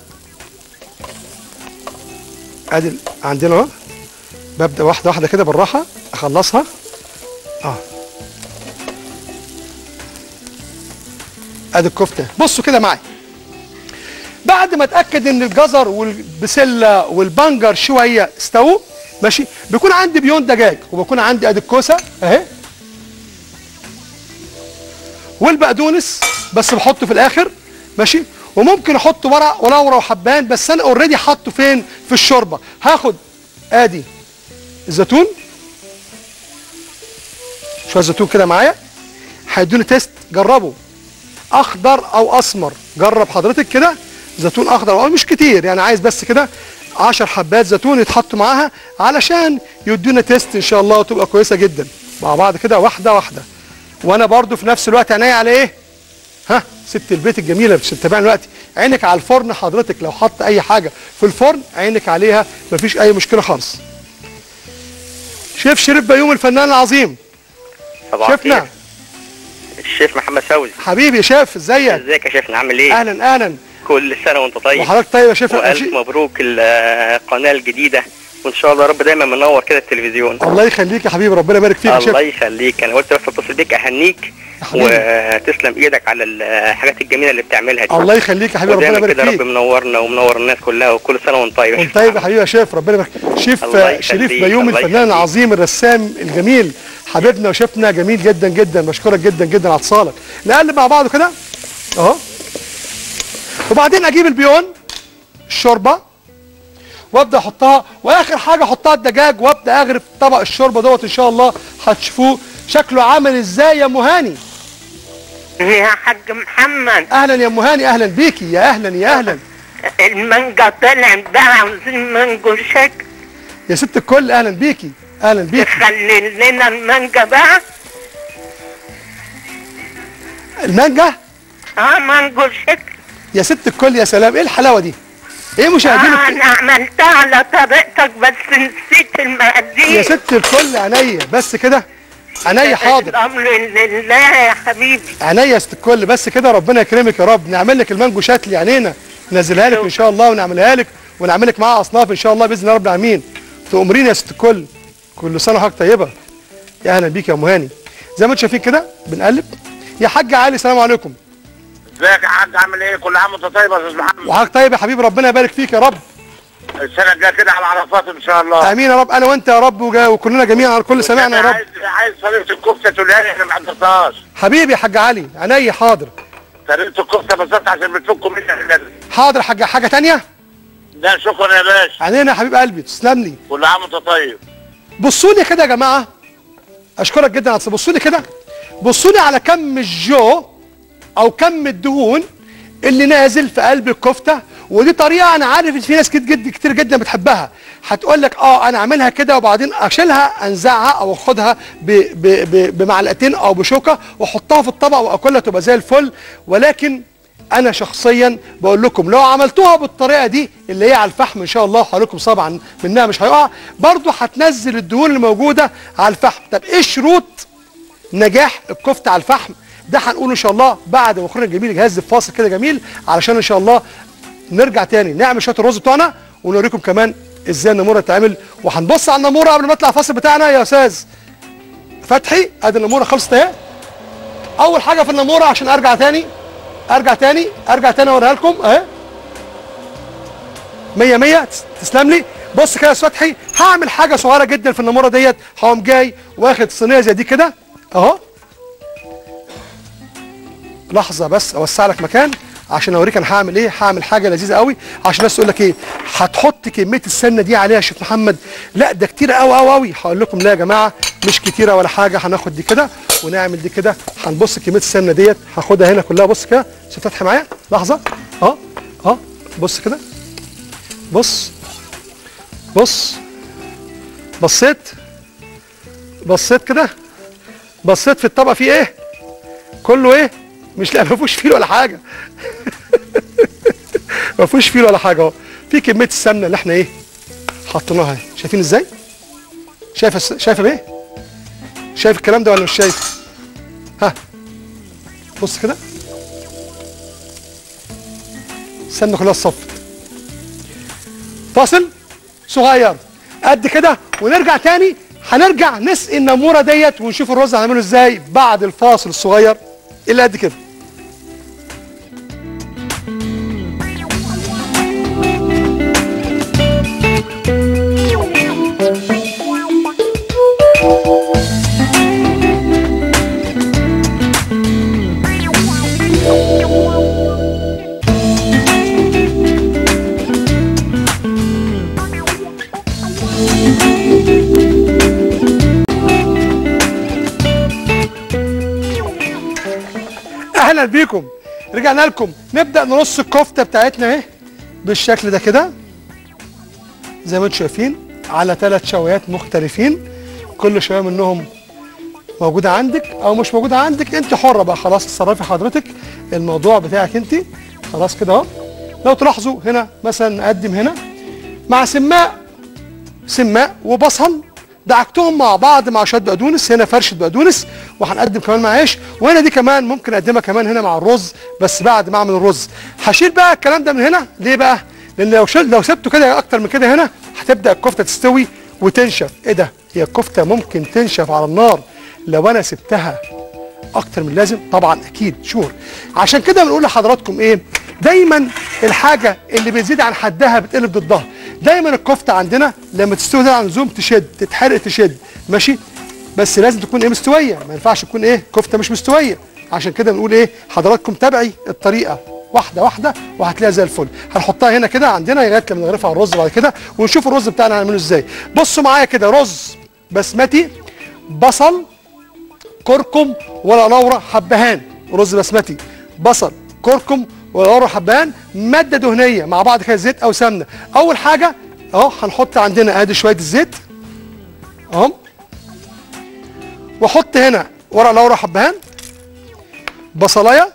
ادي ال- عندنا اهو ببدا واحده واحده كده بالراحه اخلصها اه ادي الكفته بصوا كده معايا بعد ما اتاكد ان الجزر والبسله والبنجر شويه استووا ماشي بيكون عندي بيون دجاج وبكون عندي ادي الكوسه اهي والبقدونس بس بحطه في الاخر ماشي وممكن احط ورق ولورا وحبان بس انا اوريدي حاطه فين في الشوربه هاخد ادي الزيتون شويه زيتون كده معايا هيدوني تيست جربه اخضر او اسمر جرب حضرتك كده زيتون اخضر او مش كتير يعني عايز بس كده 10 حبات زيتون يتحطوا معاها علشان يدونا تيست ان شاء الله وتبقى كويسه جدا مع بعض كده واحده واحده وانا برضو في نفس الوقت عينيا على ايه ها ست البيت الجميله اللي بتتابعنا دلوقتي عينك على الفرن حضرتك لو حط اي حاجه في الفرن عينك عليها مفيش اي مشكله خالص شيف شريف بيوم الفنان العظيم صباح شفنا الخير. الشيف محمد فوزي حبيبي يا شيف ازيك ازيك يا شيخنا عامل ايه اهلا اهلا كل سنه وانت طيب وحضرتك طيب يا شيف والف مبروك القناه الجديده وان شاء الله رب دايما منور كده التلفزيون الله يخليك يا حبيبي ربنا يبارك فيك يا شيف الله يخليك انا قلت بس اتصل بيك اهنيك حبيبي. وتسلم ايدك على الحاجات الجميله اللي بتعملها دي الله يخليك يا حبيبي ربنا ودايما يبارك كده رب فيك منورنا ومنور الناس كلها وكل سنه وانت طيب يا وانت شيخ طيب يا حبيبي يا شيف ربنا يبارك شيف الله آه، يخليك، شريف بيوم الله الفنان يخليك. العظيم الرسام الجميل حبيبنا وشيفنا جميل جدا جدا بشكرك جدا جدا على اتصالك نقلب مع بعض كده اهو وبعدين اجيب البيون الشوربه وابدا احطها واخر حاجه احطها الدجاج وابدا اغرف طبق الشوربه دوت ان شاء الله هتشوفوه شكله عامل ازاي يا ام هاني يا حاج محمد اهلا يا ام هاني اهلا بيكي يا اهلا يا اهلا المانجا طلع بقى عاوزين مانجو شكل يا ست الكل اهلا بيكي اهلا بيكي تخلي لنا المانجا بقى المانجا اه مانجو شكل يا ست الكل يا سلام ايه الحلاوه دي ايه آه مشاهدينك انا عملتها على طريقتك بس نسيت المقادير يا ست الكل عينيا بس كده عينيا حاضر الامر لله يا حبيبي عينيا يا ست الكل بس كده ربنا يكرمك يا رب نعمل لك المانجو شاتلي عينينا ننزلها لك ان شاء الله ونعملها لك ونعمل لك معاها اصناف ان شاء الله باذن الله رب العالمين تؤمرين يا ست الكل كل سنه وحضرتك طيبه يا اهلا بيك يا ام هاني زي ما انتم شايفين كده بنقلب يا حاج علي السلام عليكم ازيك يا حاج عامل ايه؟ كل عام وانت طيب يا استاذ محمد وحضرتك طيب يا حبيبي ربنا يبارك فيك يا رب السنه الجايه كده على عرفات ان شاء الله امين يا رب انا وانت يا رب وجا- وكلنا جميعا على كل سمعنا يا رب عايز عايز طريقه الكفته تقولها لي احنا ما حضرتهاش حبيبي يا حاج علي عينيا حاضر طريقه الكفته بالظبط عشان بتفكوا منها اللازم حاضر حاجه حاجه تانية لا شكرا يا باشا عينينا يا حبيب قلبي تسلم لي كل عام وانت طيب بصوا لي كده يا جماعه اشكرك جدا على بصوا لي كده بصوا لي على كم الجو او كم الدهون اللي نازل في قلب الكفته ودي طريقه انا عارف ان في ناس كتير جدا كتير جدا بتحبها هتقول لك اه انا اعملها كده وبعدين اشيلها انزعها او اخدها ب ب ب بمعلقتين او بشوكه واحطها في الطبق واكلها تبقى زي الفل ولكن انا شخصيا بقول لكم لو عملتوها بالطريقه دي اللي هي على الفحم ان شاء الله حضراتكم طبعا منها مش هيقع برضو هتنزل الدهون اللي موجوده على الفحم طب ايه شروط نجاح الكفته على الفحم ده هنقوله ان شاء الله بعد ما اخونا الجميل يجهز لي فاصل كده جميل علشان ان شاء الله نرجع تاني نعمل شويه الرز بتوعنا ونوريكم كمان ازاي النموره تتعمل وهنبص على النموره قبل ما نطلع الفاصل بتاعنا يا استاذ فتحي ادي النموره خلصت اهي اول حاجه في النموره عشان ارجع تاني ارجع تاني ارجع تاني اوريها لكم اهي 100 100 تسلم لي بص كده يا استاذ فتحي هعمل حاجه صغيره جدا في النموره ديت هقوم جاي واخد صينيه زي دي كده اهو لحظه بس اوسع لك مكان عشان اوريك انا هعمل ايه هعمل حاجه لذيذه قوي عشان الناس تقول لك ايه هتحط كميه السمنه دي عليها يا شيخ محمد لا ده كتير قوي قوي قوي هقول لكم لا يا جماعه مش كتيره ولا حاجه هناخد دي كده ونعمل دي كده هنبص كميه السمنه ديت هاخدها هنا كلها بص كده شوف فتحي معايا لحظه اهو اهو بص كده بص بص بصيت بصيت كده بصيت في الطبق فيه ايه كله ايه مش لا ما فيهوش فيل ولا حاجه ما فيهوش فيل ولا حاجه اهو في كميه السمنه اللي احنا ايه حطيناها اهي شايفين ازاي شايف الس- شايفه بايه شايف الكلام ده ولا مش شايف ها بص كده السمنه كلها اتصفت فاصل صغير قد كده ونرجع تاني هنرجع نسقي النموره ديت ونشوف الرز هنعمله ازاي بعد الفاصل الصغير اللي قد كده اهلا بيكم رجعنا لكم نبدا نرص الكفته بتاعتنا اهي بالشكل ده كده زي ما انتم شايفين على ثلاث شوايات مختلفين كل شويه منهم موجوده عندك او مش موجوده عندك انت حره بقى خلاص تصرفي حضرتك الموضوع بتاعك انت خلاص كده اهو لو تلاحظوا هنا مثلا نقدم هنا مع سماء سماء وبصل دعكتهم مع بعض مع شويه بقدونس هنا فرشه بقدونس وهنقدم كمان مع عيش وهنا دي كمان ممكن اقدمها كمان هنا مع الرز بس بعد ما اعمل الرز هشيل بقى الكلام ده من هنا ليه بقى لان لو شل لو سبته كده اكتر من كده هنا هتبدا الكفته تستوي وتنشف ايه ده هي الكفته ممكن تنشف على النار لو انا سبتها اكتر من اللازم طبعا اكيد شور عشان كده بنقول لحضراتكم ايه دايما الحاجه اللي بتزيد عن حدها بتقلب ضدها دايما الكفته عندنا لما تستوي زيادة عن اللزوم تشد تتحرق تشد ماشي بس لازم تكون ايه مستويه ما ينفعش تكون ايه كفته مش مستويه عشان كده بنقول ايه حضراتكم تابعي الطريقه واحده واحده وهتلاقيها زي الفل هنحطها هنا كده عندنا لغايه لما نغرفها على الرز بعد كده ونشوف الرز بتاعنا هنعمله ازاي بصوا معايا كده رز بسمتي بصل كركم ولا لورا حبهان رز بسمتي بصل كركم ولا لورا حبهان ماده دهنيه مع بعض كده زيت او سمنه اول حاجه اهو هنحط عندنا ادي شويه الزيت اهو واحط هنا ورق لورا حبهان بصلايه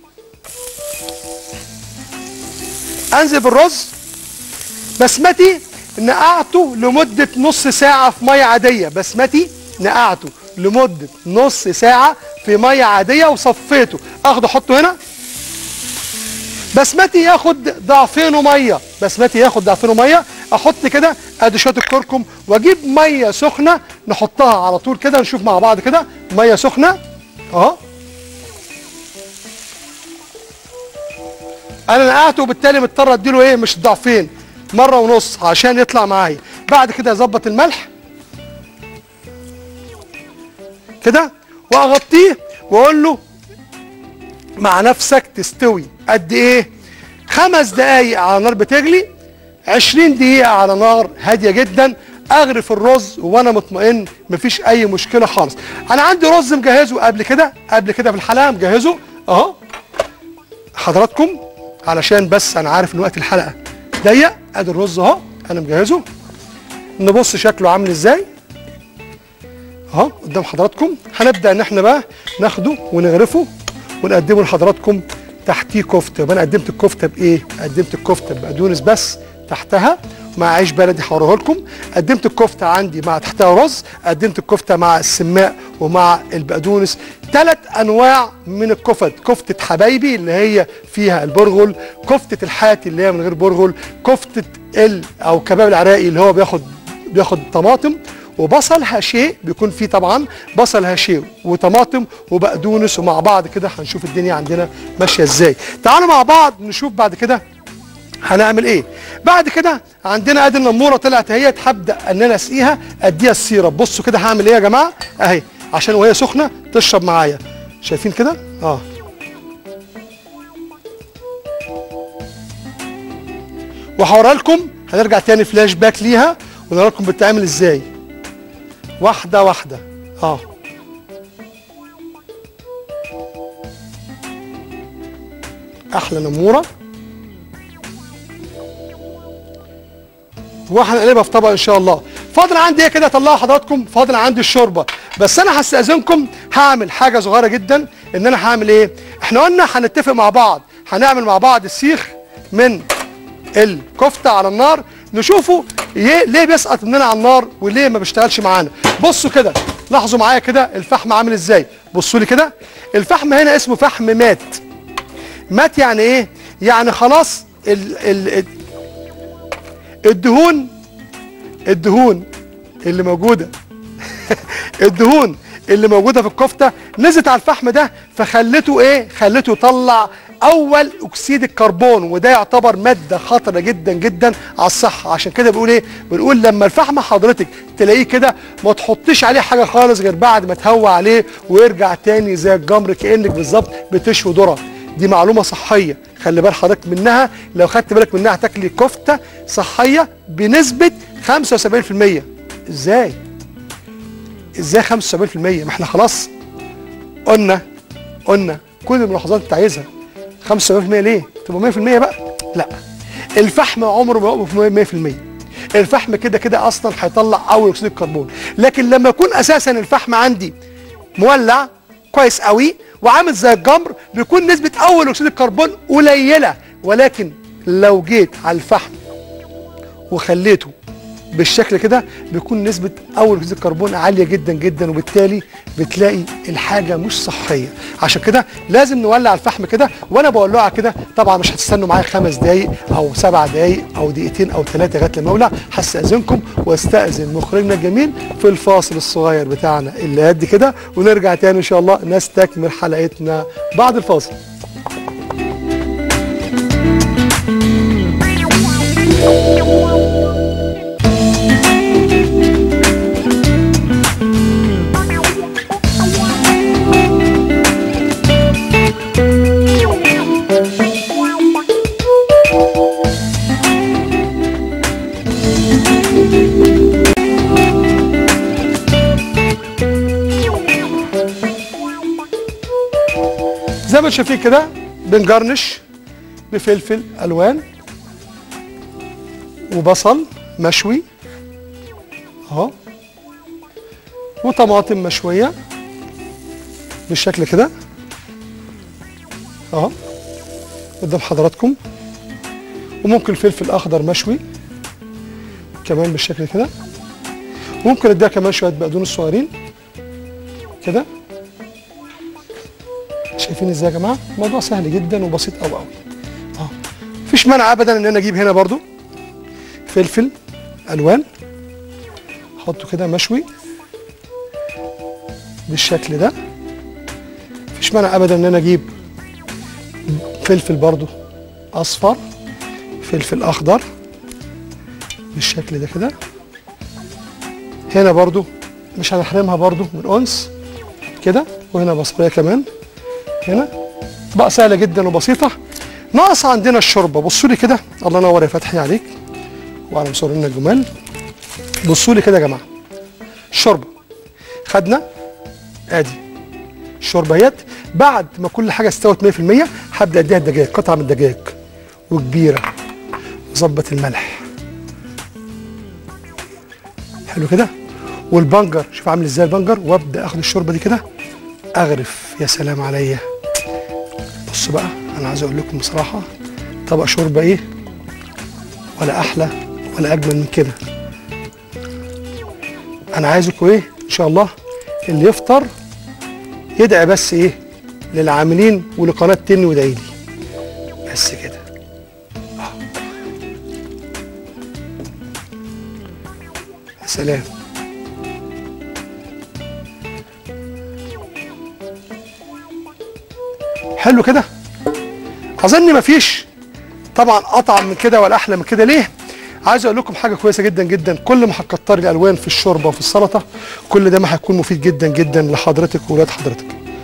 انزل بالرز بسمتي نقعته لمدة نص ساعة في مية عادية بسمتي نقعته لمدة نص ساعة في مية عادية وصفيته اخده احطه هنا بسمتي ياخد ضعفين مية بسمتي ياخد ضعفين مية احط كده ادي شوية الكركم واجيب مية سخنة نحطها على طول كده نشوف مع بعض كده مية سخنة اهو انا نقعته وبالتالي مضطر اديله ايه مش ضعفين مره ونص عشان يطلع معايا بعد كده اظبط الملح كده واغطيه واقول له مع نفسك تستوي قد ايه خمس دقايق على نار بتغلي 20 دقيقة على نار هادية جدا اغرف الرز وانا مطمئن مفيش اي مشكلة خالص انا عندي رز مجهزه قبل كده قبل كده في الحلقة مجهزه اهو حضراتكم علشان بس انا عارف ان وقت الحلقه ضيق ادي الرز اهو انا مجهزه نبص شكله عامل ازاي اهو قدام حضراتكم هنبدا ان احنا بقى ناخده ونغرفه ونقدمه لحضراتكم تحتيه كفته يبقى انا قدمت الكفته بايه قدمت الكفته بقدونس بس تحتها مع عيش بلدي هوريه لكم قدمت الكفته عندي مع تحتها رز قدمت الكفته مع السماء ومع البقدونس ثلاث انواع من الكفت كفته حبايبي اللي هي فيها البرغل كفته الحاتي اللي هي من غير برغل كفته ال او كباب العراقي اللي هو بياخد بياخد طماطم وبصل هاشيه بيكون فيه طبعا بصل هاشيه وطماطم وبقدونس ومع بعض كده هنشوف الدنيا عندنا ماشيه ازاي تعالوا مع بعض نشوف بعد كده هنعمل ايه بعد كده عندنا ادي النموره طلعت اهي هبدا ان انا اسقيها اديها السيرب بصوا كده هعمل ايه يا جماعه اهي عشان وهي سخنه تشرب معايا شايفين كده اه وهوريها لكم هنرجع تاني فلاش باك ليها ونوري لكم بتتعمل ازاي واحده واحده اه احلى نموره وهنقلبها في طبق ان شاء الله فاضل عندي ايه كده اطلعها حضراتكم فاضل عندي الشوربه بس انا هستاذنكم هعمل حاجه صغيره جدا ان انا هعمل ايه احنا قلنا هنتفق مع بعض هنعمل مع بعض السيخ من الكفته على النار نشوفه يه- ليه بيسقط مننا على النار وليه ما بيشتغلش معانا بصوا كده لاحظوا معايا كده الفحم عامل ازاي بصوا لي كده الفحم هنا اسمه فحم مات مات يعني ايه يعني خلاص ال ال الدهون الدهون اللي موجوده الدهون اللي موجوده في الكفته نزلت على الفحم ده فخلته ايه خلته يطلع اول اكسيد الكربون وده يعتبر ماده خطره جدا جدا على الصحه عشان كده بنقول ايه بنقول لما الفحم حضرتك تلاقيه كده ما تحطيش عليه حاجه خالص غير بعد ما تهوى عليه ويرجع تاني زي الجمر كانك بالظبط بتشوي ذره دي معلومه صحيه خلي بال حضرتك منها لو خدت بالك منها هتاكلي كفته صحيه بنسبه 75% ازاي ازاي 75% ما احنا خلاص قلنا قلنا كل الملاحظات انت عايزها 75% ليه تبقى 100% بقى لا الفحم عمره ما يوقف 100% الفحم كده كده اصلا هيطلع اول اكسيد الكربون لكن لما يكون اساسا الفحم عندي مولع كويس قوي وعامل زي الجمر بيكون نسبه اول اكسيد الكربون قليله ولكن لو جيت على الفحم وخليته بالشكل كده بيكون نسبة أول أكسيد الكربون عالية جدا جدا وبالتالي بتلاقي الحاجة مش صحية عشان كده لازم نولع الفحم كده وأنا بولعها كده طبعا مش هتستنوا معايا خمس دقايق أو سبع دقايق أو دقيقتين أو ثلاثة لغاية لما أولع هستأذنكم واستأذن مخرجنا الجميل في الفاصل الصغير بتاعنا اللي قد كده ونرجع تاني إن شاء الله نستكمل حلقتنا بعد الفاصل زي ما انتم شايفين كده بنجرنش بفلفل الوان وبصل مشوي اهو وطماطم مشويه بالشكل كده اهو قدام حضراتكم وممكن فلفل اخضر مشوي كمان بالشكل كده ممكن اديها كمان شويه بقدونس صغيرين كده شايفين ازاي يا جماعه الموضوع سهل جدا وبسيط قوي قوي اه مفيش مانع ابدا ان انا اجيب هنا برضو فلفل الوان احطه كده مشوي بالشكل ده مفيش مانع ابدا ان انا اجيب فلفل برضو اصفر فلفل اخضر بالشكل ده كده هنا برضو مش هنحرمها برضو من انس كده وهنا بصلايه كمان هنا بقى سهله جدا وبسيطه ناقص عندنا الشوربه بصوا لي كده الله ينور يا فتحي عليك وعلى مصورينا الجمال بصوا لي كده يا جماعه الشوربه خدنا ادي الشوربه اهيت بعد ما كل حاجه استوت 100% هبدا اديها الدجاج قطعه من الدجاج وكبيره ظبط الملح حلو كده والبنجر شوف عامل ازاي البنجر وابدا اخد الشوربه دي كده اغرف يا سلام عليا بص بقى انا عايز اقول لكم بصراحه طبق شوربه ايه ولا احلى ولا اجمل من كده انا عايزكم ايه ان شاء الله اللي يفطر يدعي بس ايه للعاملين ولقناه تن وادعي لي بس كده آه. يا سلام حلو كده اظن مفيش طبعا اطعم من كده ولا احلى من كده ليه عايز اقول لكم حاجه كويسه جدا جدا كل ما هتكتري الالوان في الشوربه وفي السلطه كل ده ما هيكون مفيد جدا جدا لحضرتك واولاد حضرتك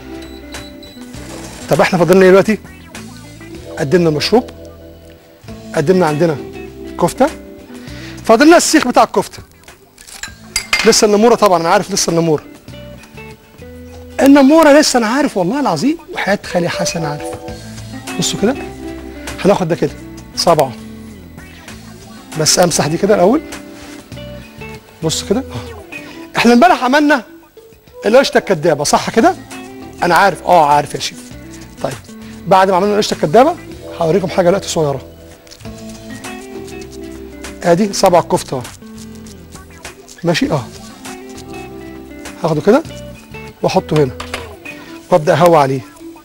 طب احنا فاضلنا ايه دلوقتي قدمنا المشروب قدمنا عندنا كفته فاضلنا السيخ بتاع الكفته لسه النموره طبعا انا عارف لسه النموره النموره لسه انا عارف والله العظيم وحياه خالي حسن عارف بصوا كده هناخد ده كده صبعه بس امسح دي كده الاول بص كده اه احنا امبارح عملنا القشطه الكدابه صح كده انا عارف اه عارف يا شيف طيب بعد ما عملنا القشطه الكدابه هوريكم حاجه دلوقتي صغيره ادي صبع الكفته اهو ماشي اه هاخده كده واحطه هنا وابدا اهوى عليه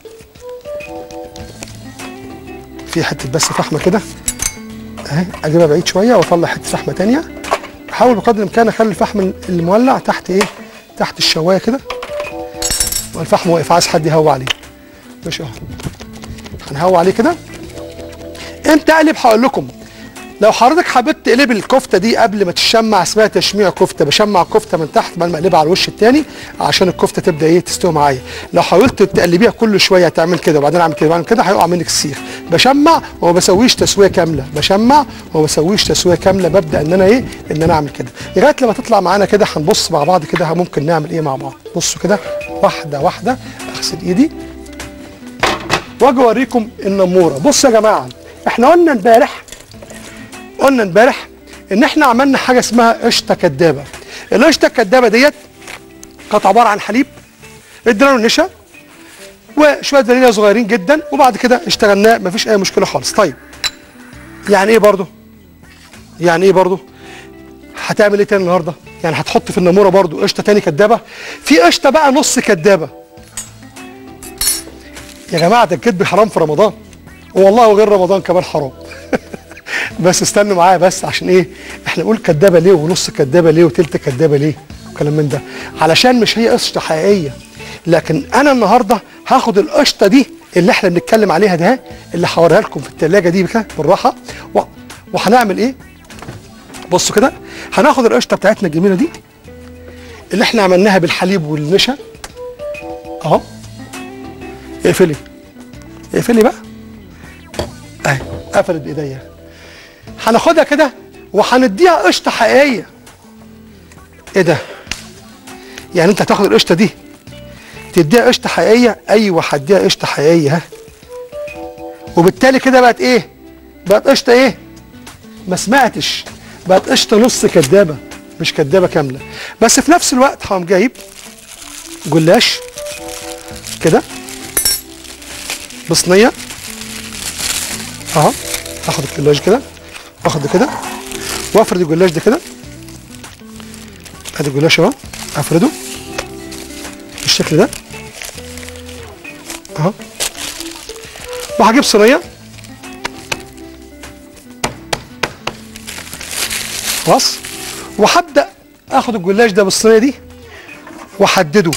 في حته بس فحمه كده اهي اجيبها بعيد شويه واطلع حته فحمه تانية احاول بقدر الامكان اخلي الفحم المولع تحت ايه تحت الشوايه كده والفحم واقف عايز حد يهوى عليه ماشي اهو هنهوى عليه كده امتى اقلب هقول لكم لو حضرتك حبيت تقلب الكفته دي قبل ما تشمع اسمها تشميع كفته بشمع الكفته من تحت بعد ما اقلبها على الوش التاني عشان الكفته تبدا ايه تستوي معايا لو حاولت تقلبيها كل شويه تعمل كده وبعدين اعمل كده وبعدين كده هيقع منك السيخ بشمع وما بسويش تسويه كامله بشمع وما بسويش تسويه كامله ببدا ان انا ايه ان انا اعمل كده لغايه لما تطلع معانا كده هنبص مع بعض كده ممكن نعمل ايه مع بعض بصوا كده واحده واحده اغسل ايدي واجي اوريكم النموره بصوا يا جماعه احنا قلنا امبارح قلنا امبارح ان احنا عملنا حاجه اسمها قشطه كدابه القشطه الكدابه ديت كانت عباره عن حليب ادينا له نشا وشويه فانيليا صغيرين جدا وبعد كده اشتغلناه مفيش اي مشكله خالص طيب يعني ايه برضو يعني ايه برضو هتعمل ايه تاني النهارده يعني هتحط في النموره برضو قشطه تاني كدابه في قشطه بقى نص كدابه يا جماعه ده الكذب حرام في رمضان والله وغير رمضان كمان حرام بس استنوا معايا بس عشان ايه احنا نقول كدابه ليه ونص كدابه ليه وتلت كدابه ليه وكلام من ده علشان مش هي قشطه حقيقيه لكن انا النهارده هاخد القشطه دي اللي احنا بنتكلم عليها ده اللي هوريها لكم في الثلاجه دي كده بالراحه و... وهنعمل ايه بصوا كده هناخد القشطه بتاعتنا الجميله دي اللي احنا عملناها بالحليب والنشا اهو اقفلي اقفلي بقى اهي قفلت بايديا هناخدها كده وهنديها قشطه حقيقيه ايه ده يعني انت هتاخد القشطه دي تديها قشطه حقيقيه ايوه هديها قشطه حقيقيه ها وبالتالي كده بقت ايه بقت قشطه ايه ما سمعتش بقت قشطه نص كدابه مش كدابه كامله بس في نفس الوقت هقوم جايب جلاش كده بصينيه اهو اخد الجلاش كده واخد ده كده وافرد الجلاش ده كده ادي الجلاش اهو افرده بالشكل ده اهو وهجيب صينيه خلاص وهبدا اخد الجلاش ده بالصينيه دي واحدده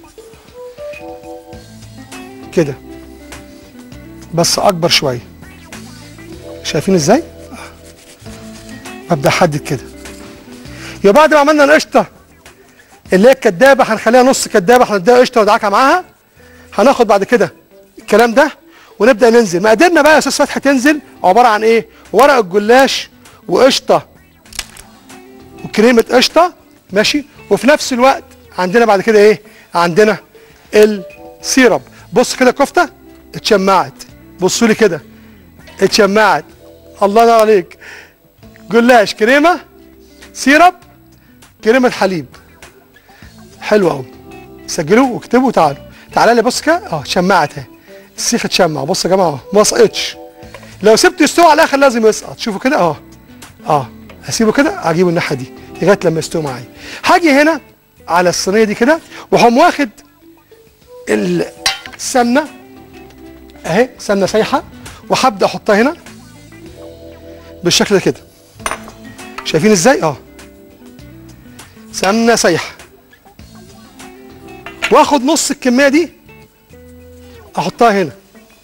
كده بس اكبر شويه شايفين ازاي ابدا احدد كده يبقى بعد ما عملنا القشطه اللي هي الكدابه هنخليها نص كدابه هنديها قشطه ودعكه معاها هناخد بعد كده الكلام ده ونبدا ننزل مقاديرنا بقى يا استاذ فتحي تنزل عباره عن ايه ورق الجلاش وقشطه وكريمه قشطه ماشي وفي نفس الوقت عندنا بعد كده ايه عندنا السيرب بص كده كفته اتشمعت بصوا لي كده اتشمعت الله ينور عليك جلاش كريمه سيرب كريمه حليب حلو قوي سجلوا واكتبوا وتعالوا تعالى لي بص كده اه شمعت اهي السيخ اتشمع بص يا جماعه ما سقطش لو سبته يستوي على الاخر لازم يسقط شوفوا كده اه اه هسيبه كده هجيبه الناحيه دي لغايه لما يستوي معايا هاجي هنا على الصينيه دي كده وهقوم واخد السمنه اهي سمنه سايحه وهبدا احطها هنا بالشكل ده كده شايفين ازاي اه سمنه سايحه واخد نص الكميه دي احطها هنا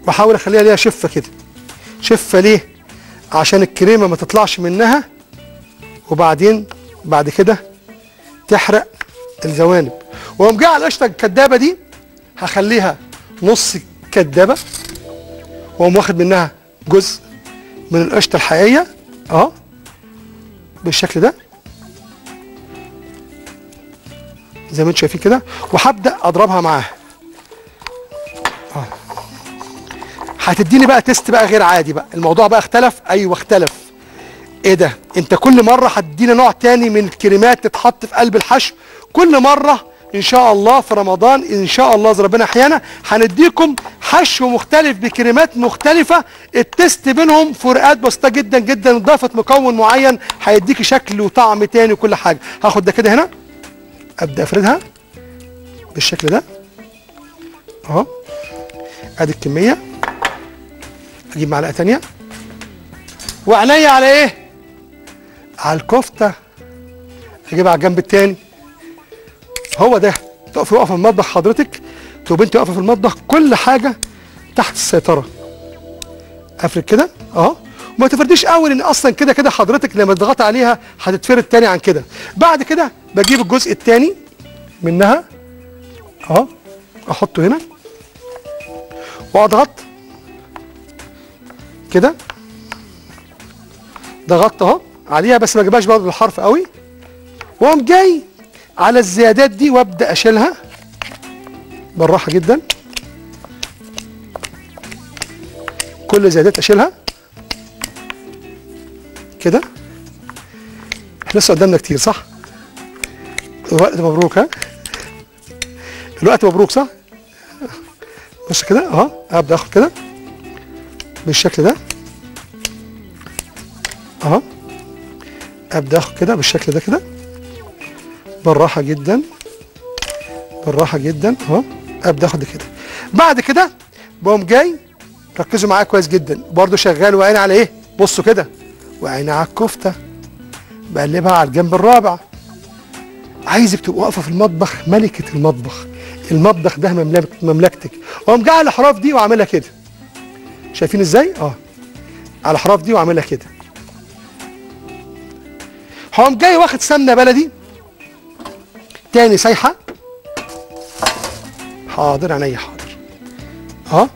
واحاول اخليها ليها شفه كده شفه ليه عشان الكريمه ما تطلعش منها وبعدين بعد كده تحرق الجوانب واقوم جاي على القشطه الكدابه دي هخليها نص كدابه واقوم واخد منها جزء من القشطه الحقيقيه اه بالشكل ده زي ما انتم شايفين كده وهبدا اضربها معاها اه هتديني بقى تيست بقى غير عادي بقى الموضوع بقى اختلف ايوه اختلف ايه ده انت كل مره هتدينا نوع تاني من الكريمات تتحط في قلب الحشو كل مره ان شاء الله في رمضان ان شاء الله اذا ربنا احيانا هنديكم حشو مختلف بكريمات مختلفه التست بينهم فروقات بسيطه جدا جدا اضافه مكون معين هيديكي شكل وطعم تاني وكل حاجه هاخد ده كده هنا ابدا افردها بالشكل ده اهو ادي الكميه اجيب معلقه تانية وعينيا على ايه على الكفته اجيبها على الجنب التاني هو ده تقفي واقفه في المطبخ حضرتك تبقى انت واقفه في المطبخ كل حاجه تحت السيطره افرد كده اهو وما تفرديش قوي لان اصلا كده كده حضرتك لما تضغط عليها هتتفرد تاني عن كده بعد كده بجيب الجزء التاني منها اهو احطه هنا واضغط كده ضغطت اهو عليها بس ما اجيبهاش برضه بالحرف قوي واقوم جاي على الزيادات دي وابدا اشيلها بالراحه جدا كل الزيادات اشيلها كده احنا لسه قدامنا كتير صح الوقت مبروك ها الوقت مبروك صح بص كده اهو ابدا اخد كده بالشكل ده اهو ابدا اخد كده بالشكل ده كده بالراحه جدا بالراحه جدا اهو ابدا اخد كده بعد كده بقوم جاي ركزوا معايا كويس جدا برضو شغال وعيني على ايه بصوا كده وعيني على الكفته بقلبها على الجنب الرابع عايزك تبقى واقفه في المطبخ ملكه المطبخ المطبخ ده مملك- مملكتك واقوم جاي على الاحراف دي واعملها كده شايفين ازاي اه على الاحراف دي واعملها كده هقوم جاي واخد سمنه بلدي تاني سايحه حاضر عينيا حاضر اه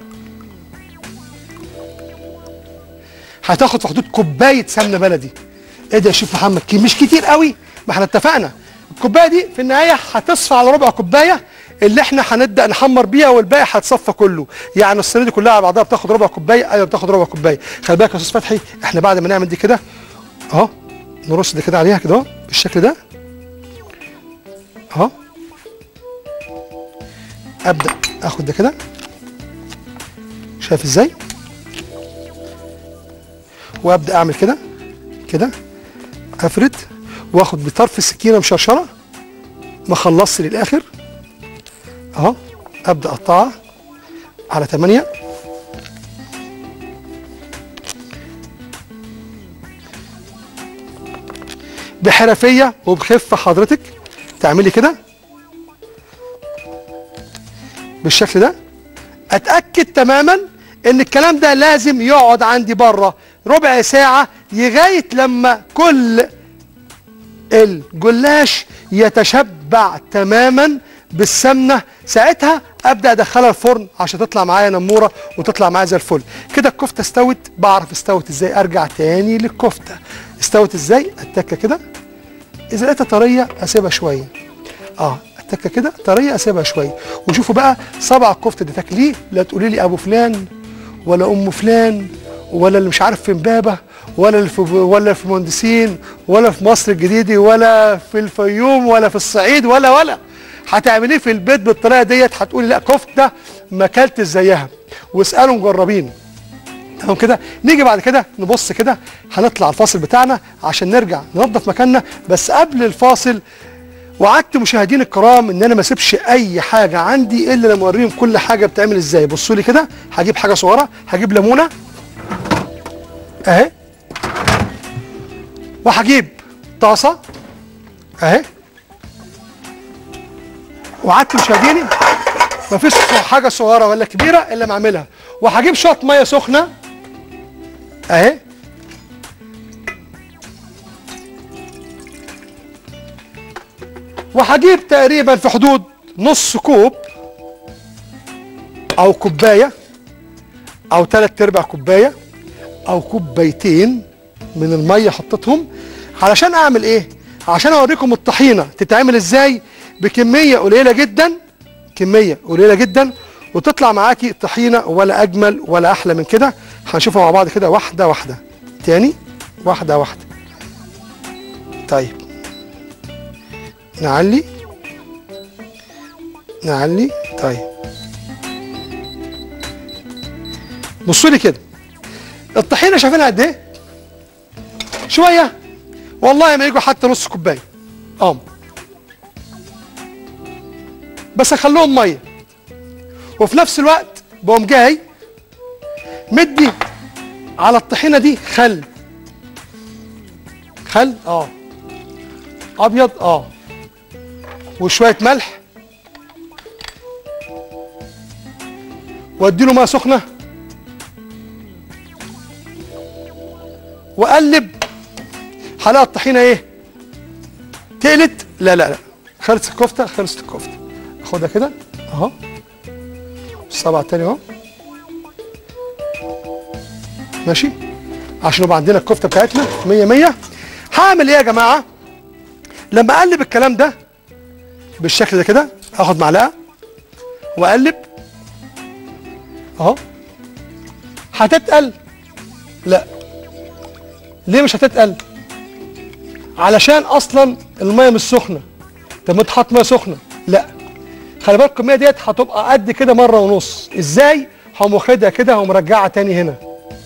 هتاخد في حدود كوبايه سمنه بلدي ايه ده يا شيف محمد كي- مش كتير قوي ما احنا اتفقنا الكوبايه دي في النهايه هتصفى على ربع كوبايه اللي احنا هنبدا نحمر بيها والباقي هتصفى كله يعني الصينيه دي كلها على بعضها بتاخد ربع كوبايه ايوه بتاخد ربع كوبايه خلي بالك يا استاذ فتحي احنا بعد ما نعمل دي كده اهو نرص ده كده عليها كده اهو بالشكل ده اهو ابدا اخد ده كده شايف ازاي وابدا اعمل كده كده افرد واخد بطرف السكينه مشرشره ما خلصت للاخر اهو ابدا اقطعها على 8 بحرفيه وبخفه حضرتك تعملي كده بالشكل ده اتاكد تماما ان الكلام ده لازم يقعد عندي بره ربع ساعه لغايه لما كل الجلاش يتشبع تماما بالسمنه ساعتها ابدا ادخلها الفرن عشان تطلع معايا نموره وتطلع معايا زي الفل كده الكفته استوت بعرف استوت ازاي ارجع تاني للكفته استوت ازاي اتكه كده اذا لقيتها طريه اسيبها شويه اه اتكه كده طريه اسيبها شويه وشوفوا بقى صبع الكفته دي تاكليه لا تقولي لي ابو فلان ولا ام فلان ولا اللي مش عارف في امبابه ولا اللي في ولا في مهندسين ولا في مصر الجديده ولا في الفيوم ولا في الصعيد ولا ولا هتعمليه في البيت بالطريقه ديت هتقولي لا كفته ما اكلتش زيها واسالوا مجربين تمام كده نيجي بعد كده نبص كده هنطلع الفاصل بتاعنا عشان نرجع ننظف مكاننا بس قبل الفاصل وعدت مشاهدين الكرام ان انا ما اسيبش اي حاجه عندي الا لما اوريهم كل حاجه بتعمل ازاي بصوا لي كده هجيب حاجه صغيره هجيب ليمونه اهي وهجيب طاسه اهي وعدت مشاهديني مفيش حاجه صغيره ولا كبيره الا ما اعملها وهجيب شويه ميه سخنه اهي وهجيب تقريبا في حدود نص كوب او كوبايه او ثلاث ارباع كوبايه او كوبايتين من الميه حطيتهم علشان اعمل ايه عشان اوريكم الطحينه تتعمل ازاي بكميه قليله جدا كميه قليله جدا وتطلع معاكي طحينه ولا اجمل ولا احلى من كده هنشوفها مع بعض كده واحده واحده تاني واحده واحده طيب نعلي نعلي طيب بصوا لي كده الطحينه شايفينها قد ايه شويه والله ما يجوا حتى نص كوبايه اه بس اخليهم ميه وفي نفس الوقت بقوم جاي مدي على الطحينه دي خل خل اه ابيض اه وشويه ملح وادي له ميه سخنه واقلب هلاقي الطحينه ايه تقلت لا لا لا خلصت الكفته خلصت الكفته اخدها كده اهو الصبع التاني اهو ماشي عشان يبقى عندنا الكفته بتاعتنا 100 100 هعمل ايه يا جماعه لما اقلب الكلام ده بالشكل ده كده اخد معلقه واقلب اهو هتتقل لا ليه مش هتتقل علشان اصلا الميه مش سخنه طب ما تحط ميه سخنه لا خلي بالك الكميه ديت هتبقى قد كده مره ونص ازاي هقوم واخدها كده ومرجعها تاني هنا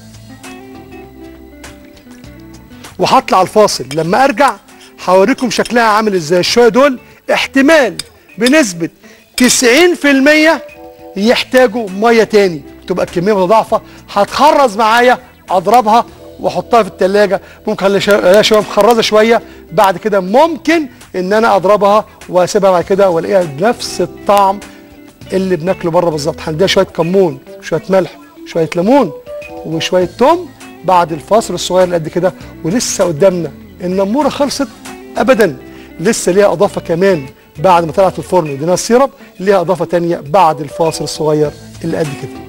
وهطلع الفاصل لما ارجع هوريكم شكلها عامل ازاي الشويه دول احتمال بنسبه 90% يحتاجوا ميه تاني تبقى الكميه متضاعفه هتخرز معايا اضربها واحطها في التلاجة ممكن اخليها شويه مخرزه شويه بعد كده ممكن ان انا اضربها واسيبها بعد كده والاقيها بنفس الطعم اللي بناكله بره بالظبط هنديها شويه كمون شويه ملح شويه ليمون وشويه توم بعد الفاصل الصغير اللي قد كده ولسه قدامنا النموره خلصت ابدا لسه ليها اضافه كمان بعد ما طلعت الفرن وديناها السيرب ليها اضافه تانية بعد الفاصل الصغير اللي قد كده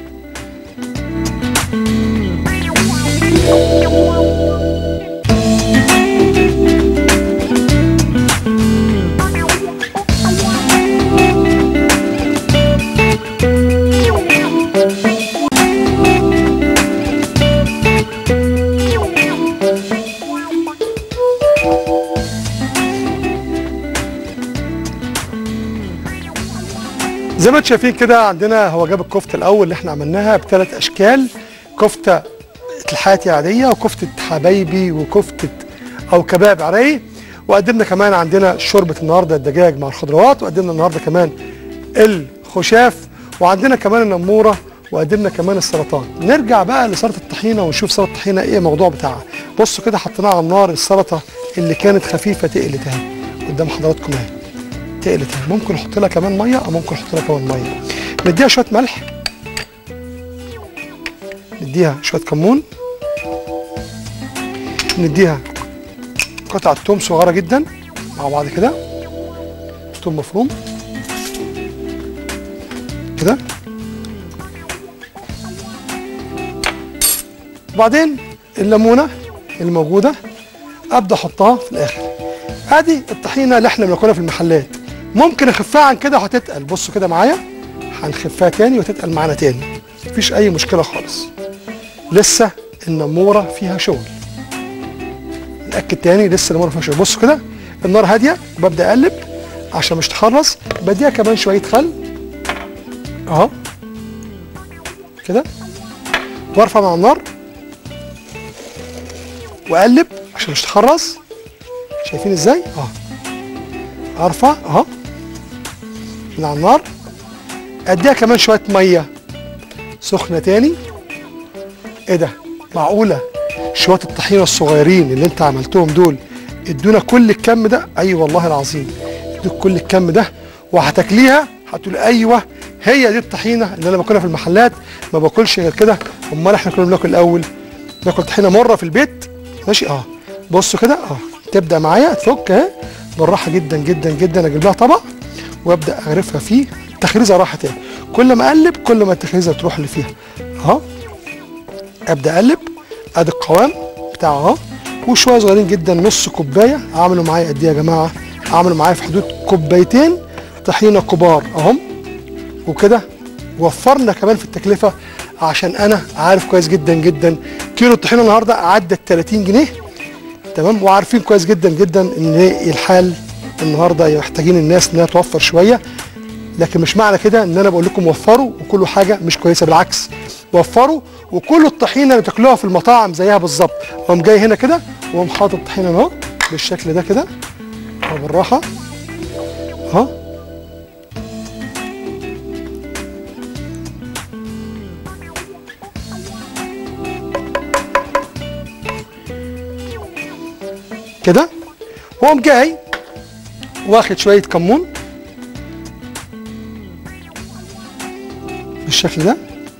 زي ما انتم شايفين كده عندنا هو جاب الكفته الاول اللي احنا عملناها بثلاث اشكال كفته الحياتي عاديه وكفته حبايبي وكفته او كباب عري وقدمنا كمان عندنا شوربه النهارده الدجاج مع الخضروات وقدمنا النهارده كمان الخشاف وعندنا كمان النموره وقدمنا كمان السلطات نرجع بقى لسلطه الطحينه ونشوف سلطه الطحينه ايه الموضوع بتاعها بصوا كده حطيناها على النار السلطه اللي كانت خفيفه تقلت اهي قدام حضراتكم اهي تقلت اهي ممكن نحط لها كمان ميه او ممكن نحط لها كمان ميه نديها شويه ملح نديها شويه كمون نديها قطعه توم صغيره جدا مع بعض كده توم مفروم كده وبعدين الليمونه الموجوده ابدا احطها في الاخر ادي الطحينه اللي احنا بناكلها في المحلات ممكن اخفها عن كده وهتتقل بصوا كده معايا هنخفها تاني وتتقل معانا تاني مفيش اي مشكله خالص لسه النموره فيها شغل ناكد تاني لسه النموره فيها شغل بصوا كده النار هاديه وببدا اقلب عشان مش تخرص بديها كمان شويه خل اهو كده وارفع مع النار واقلب عشان مش تخرص شايفين ازاي اه ارفع اهو من على النار اديها كمان شويه ميه سخنه تاني ايه ده معقوله شويه الطحينه الصغيرين اللي انت عملتهم دول ادونا كل الكم ده اي أيوة والله العظيم ادوك كل الكم ده وهتاكليها هتقول ايوه هي دي الطحينه اللي انا باكلها في المحلات ما باكلش غير كده امال احنا كنا بناكل الاول ناكل طحينه مره في البيت ماشي اه بصوا كده اه تبدا معايا تفك اهي بالراحه جدا جدا جدا اجيب لها طبق وابدا اغرفها فيه التخريزه راحت اهي كل ما اقلب كل ما التخريزه تروح اللي فيها اهو ابدا اقلب ادي القوام بتاعه اهو وشويه صغيرين جدا نص كوبايه عملوا معايا قد ايه يا جماعه عملوا معايا في حدود كوبايتين طحينه كبار اهم وكده وفرنا كمان في التكلفه عشان انا عارف كويس جدا جدا كيلو الطحينه النهارده عدى 30 جنيه تمام وعارفين كويس جدا جدا ان الحال النهارده محتاجين الناس انها توفر شويه لكن مش معنى كده ان انا بقول لكم وفروا وكل حاجه مش كويسه بالعكس وفروا وكل الطحينه اللي بتاكلوها في المطاعم زيها بالظبط قوم جاي هنا كده وقوم حاطط طحينه اهو بالشكل ده كده اهو بالراحه اهو كده وقوم جاي واخد شويه كمون بالشكل ده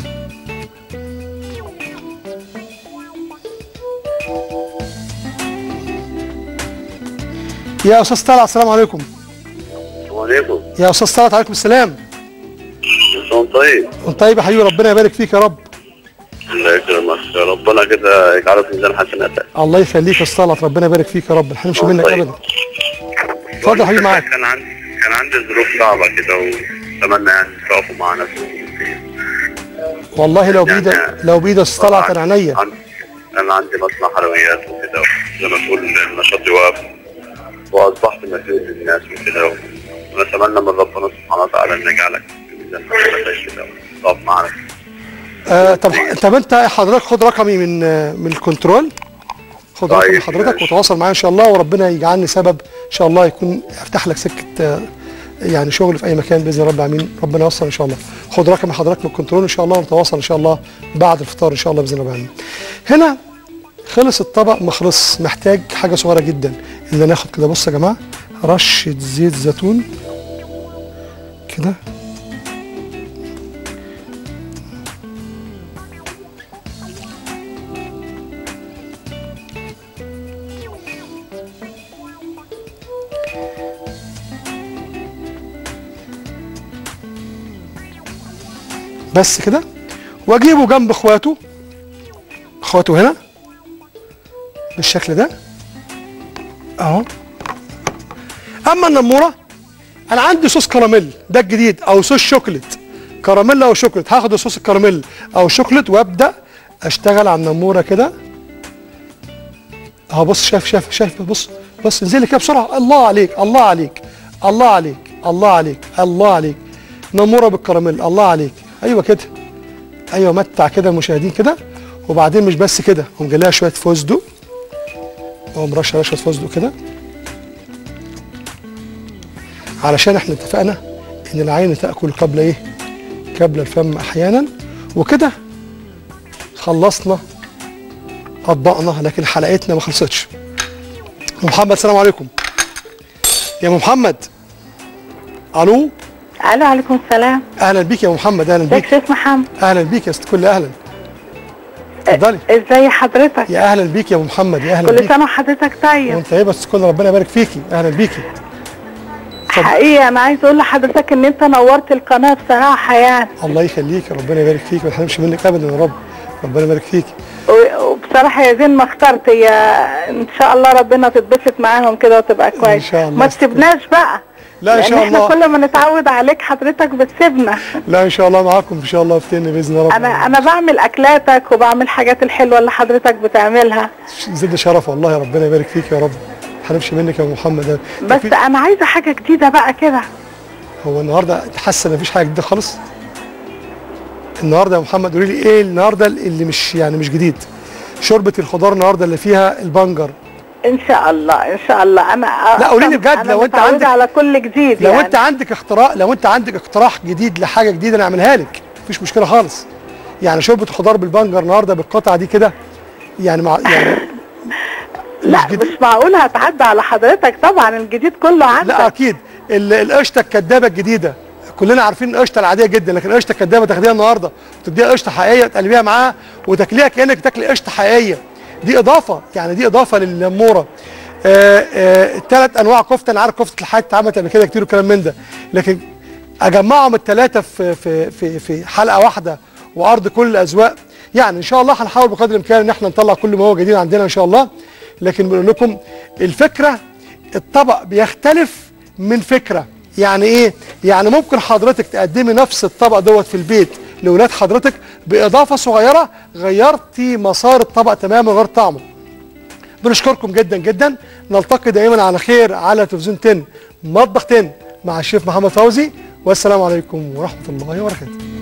يا استاذ طلعت السلام عليكم وعليكم يا استاذ طلعت عليكم السلام انت طيب وانت طيب يا حبيبي ربنا يبارك فيك يا رب الله يكرمك ربنا كده يجعله في ميزان حسناتك الله يخليك يا استاذ طلعت ربنا يبارك فيك يا رب ما نحرمش منك طيب. ابدا اتفضل يا حبيبي معاك كان عندي كان عندي ظروف صعبه كده واتمنى يعني تقفوا معنا في والله لو بايدك لو بايدك يا استاذ طلعت انا عينيا عن- انا عندي مصنع حلويات وكده زي ما تقول نشاطي واقف واصبحت مسؤول للناس وكده ونتمنى من ربنا سبحانه وتعالى ان يجعلك في ميزان حسناتك كده وتقف معنا آه طب طب انت حضرتك خد رقمي من آه، من الكنترول خد طيب، رقم حضرتك ماشي. وتواصل معايا ان شاء الله وربنا يجعلني سبب ان شاء الله يكون يفتح لك سكه آه، يعني شغل في اي مكان باذن رب العالمين ربنا يوصل ان شاء الله خد رقم حضرتك من الكنترول ان شاء الله ونتواصل ان شاء الله بعد الفطار ان شاء الله باذن رب العالمين هنا خلص الطبق ما خلص محتاج حاجه صغيره جدا ان ناخد كده بص يا جماعه رشه زيت زيتون كده بس كده واجيبه جنب اخواته اخواته هنا بالشكل ده اهو اما النموره انا عندي صوص كراميل ده الجديد او صوص شوكليت كراميل او شوكليت هاخد صوص الكراميل او شوكليت وابدا اشتغل على النموره كده اهو بص شايف شايف شايف بص بص انزلي كده بسرعه الله عليك الله عليك الله عليك الله عليك الله عليك نموره بالكراميل الله عليك ايوه كده ايوه متع كده المشاهدين كده وبعدين مش بس كده قوم جاي لها شويه فستق واقوم رش عليها شويه فستق كده علشان احنا اتفقنا ان العين تاكل قبل ايه قبل الفم احيانا وكده خلصنا اطباقنا لكن حلقتنا ما خلصتش أم محمد السلام عليكم يا أم محمد الو الو عليكم السلام اهلا بيك يا أم محمد اهلا ازيك بيك شيخ محمد اهلا بيك يا ست كل اهلا اتفضلي ازاي حضرتك يا اهلا بيك يا أم محمد يا اهلا كل بيك سنه وحضرتك طيب وانت ايه بس كل ربنا يبارك فيكي اهلا بيكي اتفضل. حقيقه انا عايز اقول لحضرتك ان انت نورت القناه بصراحه يعني الله يخليك ربنا يبارك فيك ما تحرمش منك ابدا يا رب ربنا يبارك فيك و- وبصراحه يا زين ما اخترت يا ان شاء الله ربنا تتبسط معاهم كده وتبقى كويس شاء الله ما استر. تسيبناش بقى لا ان لان شاء احنا الله كل ما نتعود عليك حضرتك بتسيبنا لا ان شاء الله معاكم ان شاء الله افتني باذن رب انا انا بعمل اكلاتك وبعمل الحاجات الحلوه اللي حضرتك بتعملها زدني شرف والله ربنا يبارك فيك يا رب ما تحرمش منك يا أم محمد بس في- انا عايزه حاجه جديده بقى كده هو النهارده حاسه ان مفيش حاجه جديده خالص النهارده يا محمد قولي لي ايه النهارده اللي مش يعني مش جديد شوربه الخضار النهارده اللي فيها البنجر ان شاء الله ان شاء الله انا لا، قولي لي بجد، أنا لو أنت متعودة عندك- على كل جديد لو يعني. انت عندك اختراع لو انت عندك اقتراح جديد لحاجه جديده انا اعملها لك مفيش مشكله خالص يعني شوربه خضار بالبنجر النهارده بالقطعه دي كده يعني مع يعني لا مش جديد. مش معقول هتعدى على حضرتك طبعا الجديد كله عندك لا اكيد ال- القشطه الكدابه الجديده كلنا عارفين القشطه العاديه جدا لكن القشطه الكدابه تاخديها النهارده وتديها قشطه حقيقيه تقلبيها معاها وتاكليها كانك تاكلي قشطه حقيقيه دي اضافه يعني دي اضافه للموره ثلاث انواع كفته انا عارف كفته الحاج اتعملت قبل كده كتير وكلام من ده لكن اجمعهم الثلاثه في في في في حلقه واحده وعرض كل الاذواق يعني ان شاء الله هنحاول بقدر الامكان ان احنا نطلع كل ما هو جديد عندنا ان شاء الله لكن بنقول لكم الفكره الطبق بيختلف من فكره يعني ايه يعني ممكن حضرتك تقدمي نفس الطبق دوت في البيت لاولاد حضرتك باضافه صغيره غيرتي مسار الطبق تماما غير طعمه بنشكركم جدا جدا نلتقي دائما على خير على تلفزيون 10 مطبخ 10 مع الشيف محمد فوزي والسلام عليكم ورحمه الله وبركاته